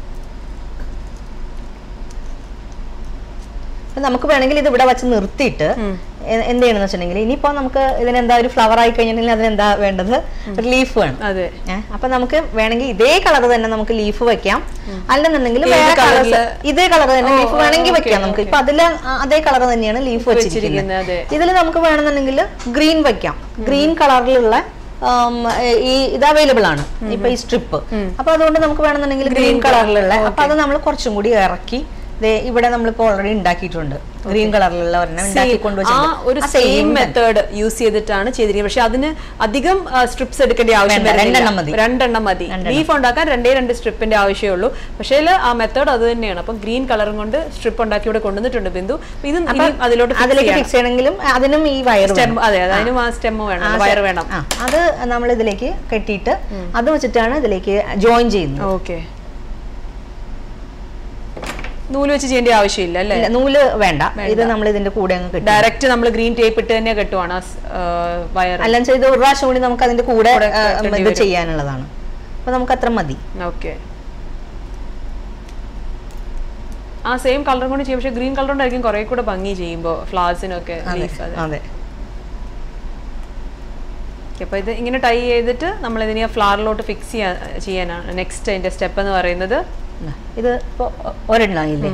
അപ്പൊ നമുക്ക് വേണമെങ്കിൽ ഇത് ഇവിടെ വെച്ച് നിർത്തിയിട്ട് എ- എന്ത് ചെയ്യണമെന്ന് വെച്ചിട്ടുണ്ടെങ്കിൽ ഇനിയിപ്പോ നമുക്ക് ഇതിനെന്താ ഒരു ഫ്ലവർ ആയി കഴിഞ്ഞിട്ടുണ്ടെങ്കിൽ അതിനെന്താ വേണ്ടത് ഒരു ലീഫ് വേണം അതെ ഏ, അപ്പൊ നമുക്ക് വേണമെങ്കിൽ ഇതേ കളർ തന്നെ നമുക്ക് ലീഫ് വെക്കാം അല്ലെന്നുണ്ടെങ്കിൽ ഏത് വേറെ കളർ colourല്? ഇതേ കളർ തന്നെ ഓ, ലീഫ് ഓ, വേണമെങ്കിൽ okay, വെക്കാം നമുക്ക് okay. ഇപ്പൊ അതില് ആ- അതേ കളർ തന്നെയാണ് ലീഫ് വെച്ചിരിക്കുന്നത്, അതെ. വെച്ചിരിക്കുന്നത് ഇതിൽ നമുക്ക് വേണമെന്നുണ്ടെങ്കിൽ ഗ്രീൻ വെക്കാം ഗ്രീൻ കളറിലുള്ള ഈ ഇത് അവൈലബിൾ ആണ് ഇപ്പൊ ഈ സ്ട്രിപ്പ് അപ്പൊ അതുകൊണ്ട് നമുക്ക് വേണമെന്നുണ്ടെങ്കിൽ ഗ്രീൻ കളറിലുള്ള അപ്പൊ അത് നമ്മൾ കുറച്ചും കൂടി ഇറക്കി ദേ ഇവിടെ നമ്മളിപ്പോ ഓൾറെഡി ഉണ്ടാക്കിയിട്ടുണ്ട് ഗ്രീൻ കളറിലുള്ള ഒരെണ്ണം ഉണ്ടാക്കി ആ കൊണ്ടുവച്ചിട്ടുണ്ട് ഒരു ആ same same method. Method use ചെയ്തിട്ടാണ് ചെയ്തിരിക്കുന്നത് പക്ഷെ അതിന് അധികം സ്ട്രിപ്സ് എടുക്കേണ്ട ആവശ്യം വേണ്ട, വരുന്നില്ല. രണ്ടെണ്ണം മതി. രണ്ടെണ്ണം മതി ലീഫ് ഉണ്ടാക്കാൻ രണ്ടേ രണ്ട് സ്ട്രിപ്പിന്റെ ആവശ്യമേ ഉള്ളൂ പക്ഷേ ആ മെത്തേഡ് അത് തന്നെയാണ് അപ്പം ഗ്രീൻ കളറും കൊണ്ട് സ്ട്രിപ്പ് ഉണ്ടാക്കി ഇവിടെ കൊണ്ടുവന്നിട്ടുണ്ട് ബിന്ദു അപ്പൊ ഇത് ഇനി അതിലോട്ട് fix അതിലേക്ക് ചെയ്യണം. ഫിക്സ് ചെയ്യണമെങ്കിലും അതിനും ഈ വയർ Stem- അതെ അതെ, അതിനും ആ സ്റ്റെമ്മ് വേണം ആ, വയർ ശരി. വേണം ആ, അത് നമ്മൾ ഇതിലേക്ക് കെട്ടിയിട്ട് അത് വെച്ചിട്ടാണ് ഇതിലേക്ക് ജോയിൻ ചെയ്യുന്നത് ഓക്കെ നൂല് വെച്ച് ചെയ്യേണ്ട ആവശ്യമില്ല അല്ലേ ഇല്ല, നൂല് വേണ്ട ഇത് നമ്മൾ ഇതിന്റെ കൂടെ അങ്ങ് കെട്ടും ഡയറക്റ്റ് നമ്മൾ ഗ്രീൻ ടേപ്പ് ഇട്ട് തന്നെ കെട്ടുവാണ് വയർ അല്ലെന്ന് വെച്ചാൽ ഇത് ഒരു പ്രാവശ്യം കൂടി നമുക്ക് അതിന്റെ കൂടെ കൂടെ ആ, കെട്ടേണ്ടി ഇത് വരും. ചെയ്യാനുള്ളതാണ് അപ്പൊ നമുക്ക് അത്ര മതി ഓക്കെ ആ സെയിം കളർ കൊണ്ട് ചെയ്യും പക്ഷെ ഗ്രീൻ കളർ കൊണ്ടായിരിക്കും കുറെ കൂടെ ഭംഗി ചെയ്യുമ്പോൾ ഫ്ലവേഴ്സിനൊക്കെ ലീഫ് അതെ അതെ Okay, അപ്പൊ ഇത് ഇങ്ങനെ ടൈ ചെയ്തിട്ട് നമ്മൾ ഇതിനെ ഫ്ലവറിലോട്ട് ഫിക്സ് ചെയ്യാൻ ചെയ്യാനാണ് നെക്സ്റ്റ് അതിന്റെ സ്റ്റെപ്പ് എന്ന് പറയുന്നത് ഇതാ, ഇത് ഇപ്പൊ ഒരെണ്ണായില്ലേ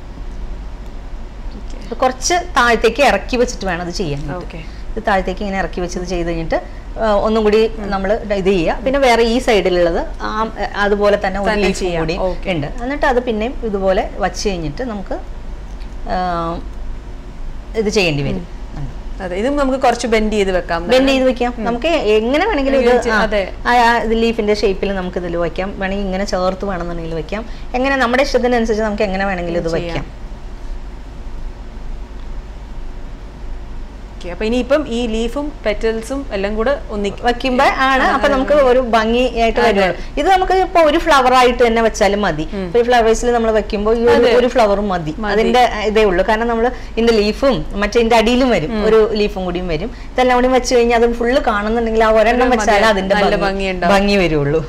ഇത് കുറച്ച് താഴത്തേക്ക് ഇറക്കി വെച്ചിട്ട് വേണം അത് ചെയ്യാൻ ഓക്കെ ഇത് താഴത്തേക്ക് ഇങ്ങനെ ഇറക്കി വെച്ചത് ചെയ്ത് കഴിഞ്ഞിട്ട് ആ, ഒന്നും കൂടി നമ്മൾ ഇത് ചെയ്യുക പിന്നെ വേറെ ഈ സൈഡിലുള്ളത് ആ അതുപോലെ തന്നെ ഒരു തന്നെ ലീഫ് ചെയ്യാം. കൂടി Okay. ഉണ്ട് എന്നിട്ട് അത് പിന്നെയും ഇതുപോലെ വച്ച് കഴിഞ്ഞിട്ട് നമുക്ക് ആ, ഇത് ചെയ്യേണ്ടി വരും അതെ ഇതും നമുക്ക് കുറച്ച് ബെൻഡ് ചെയ്ത് വെക്കാം ബെൻഡ് ചെയ്ത് വെക്കാം നമുക്ക് എങ്ങനെ വേണമെങ്കിലും ഇത് ഉപയോഗിച്ച് ആ, അതെ. ആ ആ ഇത് ലീഫിന്റെ ഷേപ്പിൽ നമുക്ക് ഇതിൽ വെക്കാം വേണമെങ്കിൽ ഇങ്ങനെ ചേർത്ത് വേണമെന്നുണ്ടെങ്കിൽ വെക്കാം എങ്ങനെ നമ്മുടെ ഇഷ്ടത്തിനനുസരിച്ച് നമുക്ക് എങ്ങനെ വേണമെങ്കിലും ഇത് ചെയ്യാം. വെക്കാം ഓക്കെ അപ്പൊ ഇനിയിപ്പം ഈ ലീഫും പെറ്റൽസും എല്ലാം കൂടെ ഒന്നിക്കും വെക്കുമ്പോ ആണ് അപ്പൊ നമുക്ക് ഒരു ഭംഗിയായിട്ട് വരുള്ളൂ ഇത് നമുക്ക് ഇപ്പൊ ഒരു ഫ്ലവർ ആയിട്ട് തന്നെ വെച്ചാലും മതി ഒരു ഫ്ലവേഴ്സിൽ നമ്മൾ വെക്കുമ്പോൾ ഈ ഒരു- ഒരു ഫ്ലവറും മതി അതിന്റെ ഇതേ ഉള്ളൂ കാരണം നമ്മൾ ഇതിന്റെ ലീഫും മറ്റേ ഇതിന്റെ അടിയിലും വരും ഒരു ലീഫും കൂടിയും വരും ഇതെല്ലാം കൂടി വെച്ച് കഴിഞ്ഞാൽ അത് ഫുള്ള് കാണുന്നുണ്ടെങ്കിൽ ആ ഒരെണ്ണം മതി. വെച്ചാൽ അതിന്റെ നല്ല ഭംഗി- ഭംഗിയുണ്ടാവും. ഭംഗി വരുള്ളൂ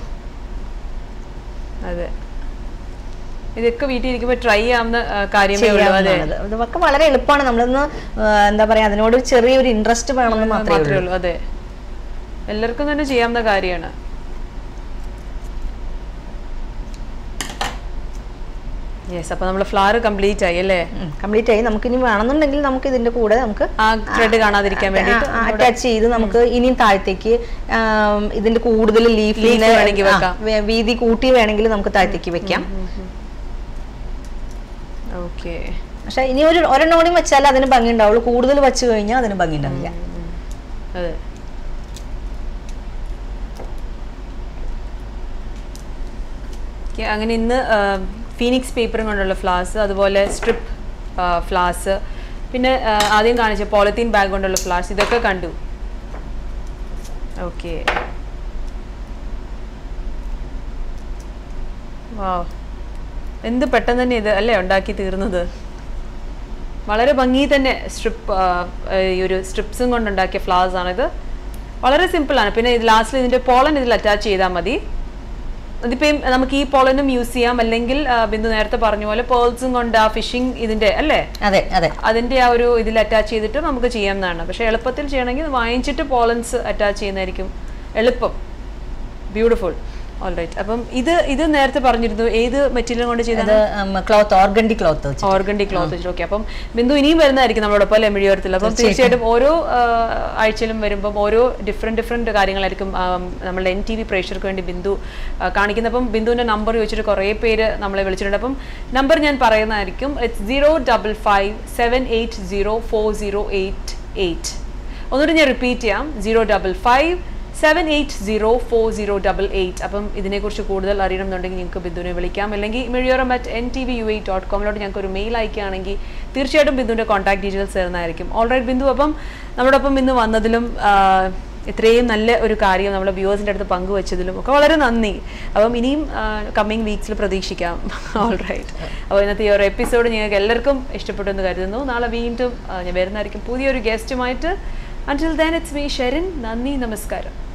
അതെ ഇതൊക്കെ വീട്ടിൽ ഇരിക്കുമ്പോൾ ട്രൈ ചെയ്യാവുന്ന ആ, കാര്യമേ ഉള്ളൂ അതെ ചെയ്യാവുന്നതാണ്. ഇതൊക്കെ വളരെ എളുപ്പമാണ് നമ്മളൊന്ന് ആ, എന്താ പറയാ അതിനോട് ഒരു ചെറിയൊരു ഇൻട്രസ്റ്റ് വേണമെന്ന് മാത്രമേ മാത്രമേ ഉള്ളൂ ഉള്ളൂ അതെ എല്ലാവർക്കും തന്നെ ചെയ്യാവുന്ന കാര്യമാണ് യെസ് അപ്പൊ നമ്മൾ ഫ്ലവർ കംപ്ലീറ്റ് ആയി അല്ലേ കംപ്ലീറ്റ് ആയി നമുക്ക് ഇനി വേണമെന്നുണ്ടെങ്കിൽ നമുക്ക് ഇതിന്റെ കൂടെ നമുക്ക് ആ ത്രെഡ് കാണാതിരിക്കാൻ വേണ്ടിയിട്ട് അറ്റാച്ച് ചെയ്ത് നമുക്ക് ഇനിയും താഴത്തേക്ക് ആം, ഇതിന്റെ കൂടുതൽ ലീഫ് Leaf വേണമെങ്കിൽ വെക്കാം. വീതി കൂട്ടി വേണമെങ്കിൽ നമുക്ക് താഴത്തേക്ക് വെക്കാം ഓക്കെ പക്ഷെ ഇനി ഒരു ഒരെണ്ണം കൂടി വെച്ചാൽ അതിന് ഭംഗി ഉണ്ടാവുള്ളൂ കൂടുതൽ വെച്ച് കഴിഞ്ഞാൽ അതിന് ഭംഗി ഉണ്ടാവില്ല അതെ Okay, അങ്ങനെ ഇന്ന് ഫീനിക്സ് പേപ്പറും കൊണ്ടുള്ള ഫ്ലാസ് അതുപോലെ സ്ട്രിപ്പ് ഫ്ലാസ് പിന്നെ ആ, ആദ്യം കാണിച്ച പോളിത്തീൻ ബാഗ് കൊണ്ടുള്ള ഫ്ലാസ് ഇതൊക്കെ കണ്ടു ഓക്കെ വാവ് എന്ത് പെട്ടെന്ന് തന്നെ ഇത് അല്ലേ ഉണ്ടാക്കി തീർന്നത് വളരെ ഭംഗി തന്നെ സ്ട്രിപ്പ് ഈ ഒരു സ്ട്രിപ്സും കൊണ്ടുണ്ടാക്കിയ ഫ്ലവേഴ്സ് ആണിത് വളരെ സിമ്പിളാണ് പിന്നെ ഇത് ലാസ്റ്റിൽ ഇതിന്റെ പോളൻ ഇതിൽ അറ്റാച്ച് ചെയ്താൽ മതി അതിപ്പം നമുക്ക് ഈ പോളനും യൂസ് ചെയ്യാം അല്ലെങ്കിൽ ആ, ബിന്ദു നേരത്തെ പറഞ്ഞ പോലെ പേൾസും കൊണ്ട് ആ ഫിഷിംഗ് ഇതിന്റെ അല്ലേ അതെ അതെ അതിന്റെ ആ ഒരു ഇതിൽ അറ്റാച്ച് ചെയ്തിട്ട് നമുക്ക് ചെയ്യാവുന്നതാണ് പക്ഷെ എളുപ്പത്തിൽ ചെയ്യണമെങ്കിൽ വാങ്ങിച്ചിട്ട് പോളൻസ് അറ്റാച്ച് ചെയ്യുന്നതായിരിക്കും എളുപ്പം ബ്യൂട്ടിഫുൾ ഓൾറൈറ്റ് അപ്പം ഇത് ഇത് നേരത്തെ പറഞ്ഞിരുന്നു ഏത് മെറ്റീരിയൽ കൊണ്ട് ചെയ്തത് അത് ക്ലോത്ത് ഓർഗൻഡി ക്ലോത്ത് വെച്ച് ഓർഗണ്ടി ക്ലോത്ത് വെച്ചിട്ട് ഓക്കെ അപ്പം ബിന്ദു ഇനിയും വരുന്നതായിരിക്കും നമ്മളോടൊപ്പം അല്ലെ മിഴിയോരത്തിൽ അപ്പം തീർച്ചയായിട്ടും ഓരോ ആ, ആഴ്ചയിലും വരുമ്പം ഓരോ ഡിഫറെന്റ് ഡിഫറെന്റ് കാര്യങ്ങളായിരിക്കും ആ, നമ്മളുടെ എൻ ടി വി പ്രേക്ഷകർക്ക് വേണ്ടി ബിന്ദു ആ, കാണിക്കുന്നത് അപ്പം ബിന്ദുവിന്റെ നമ്പർ ചോദിച്ചിട്ട് കുറേ പേര് നമ്മളെ വിളിച്ചിട്ടുണ്ട് അപ്പം നമ്പർ ഞാൻ പറയുന്നതായിരിക്കും it's zero double five seven eight zero four zero eight eight ഒന്നുകൂടി ഞാൻ റിപ്പീറ്റ് ചെയ്യാം zero double five seven eight zero four zero double eight അപ്പം ഇതിനെക്കുറിച്ച് കൂടുതൽ അറിയണം എന്നുണ്ടെങ്കിൽ നിങ്ങൾക്ക് ബിന്ദുവിനെ വിളിക്കാം അല്ലെങ്കിൽ Mizhiyoram at N T V U A dot കോമിലോട്ട് ഞങ്ങൾക്ക് ഒരു മെയിൽ അയക്കുകയാണെങ്കിൽ തീർച്ചയായിട്ടും ബിന്ദുവിൻ്റെ കോൺടാക്ട് ഡീറ്റെയിൽസ് തരുന്നതായിരിക്കും ഓൾറൈറ്റ് ബിന്ദു അപ്പം നമ്മളോടൊപ്പം ഇന്ന് വന്നതിലും ആ, ഇത്രയും നല്ല ഒരു കാര്യം നമ്മുടെ വ്യൂവേഴ്സിൻ്റെ അടുത്ത് പങ്കുവച്ചതിലും ഒക്കെ വളരെ നന്ദി അപ്പം ഇനിയും കമ്മിങ് വീക്സിൽ പ്രതീക്ഷിക്കാം ഓൾറൈറ്റ് അപ്പോൾ ഇന്നത്തെ ഈ ഒരു എപ്പിസോഡ് നിങ്ങൾക്ക് എല്ലാവർക്കും ഇഷ്ടപ്പെട്ടു എന്ന് കരുതുന്നു നാളെ വീണ്ടും ആ, ഞാൻ വരുന്നതായിരിക്കും പുതിയൊരു ഗസ്റ്റുമായിട്ട് until then it's me Sherin നന്ദി നമസ്കാരം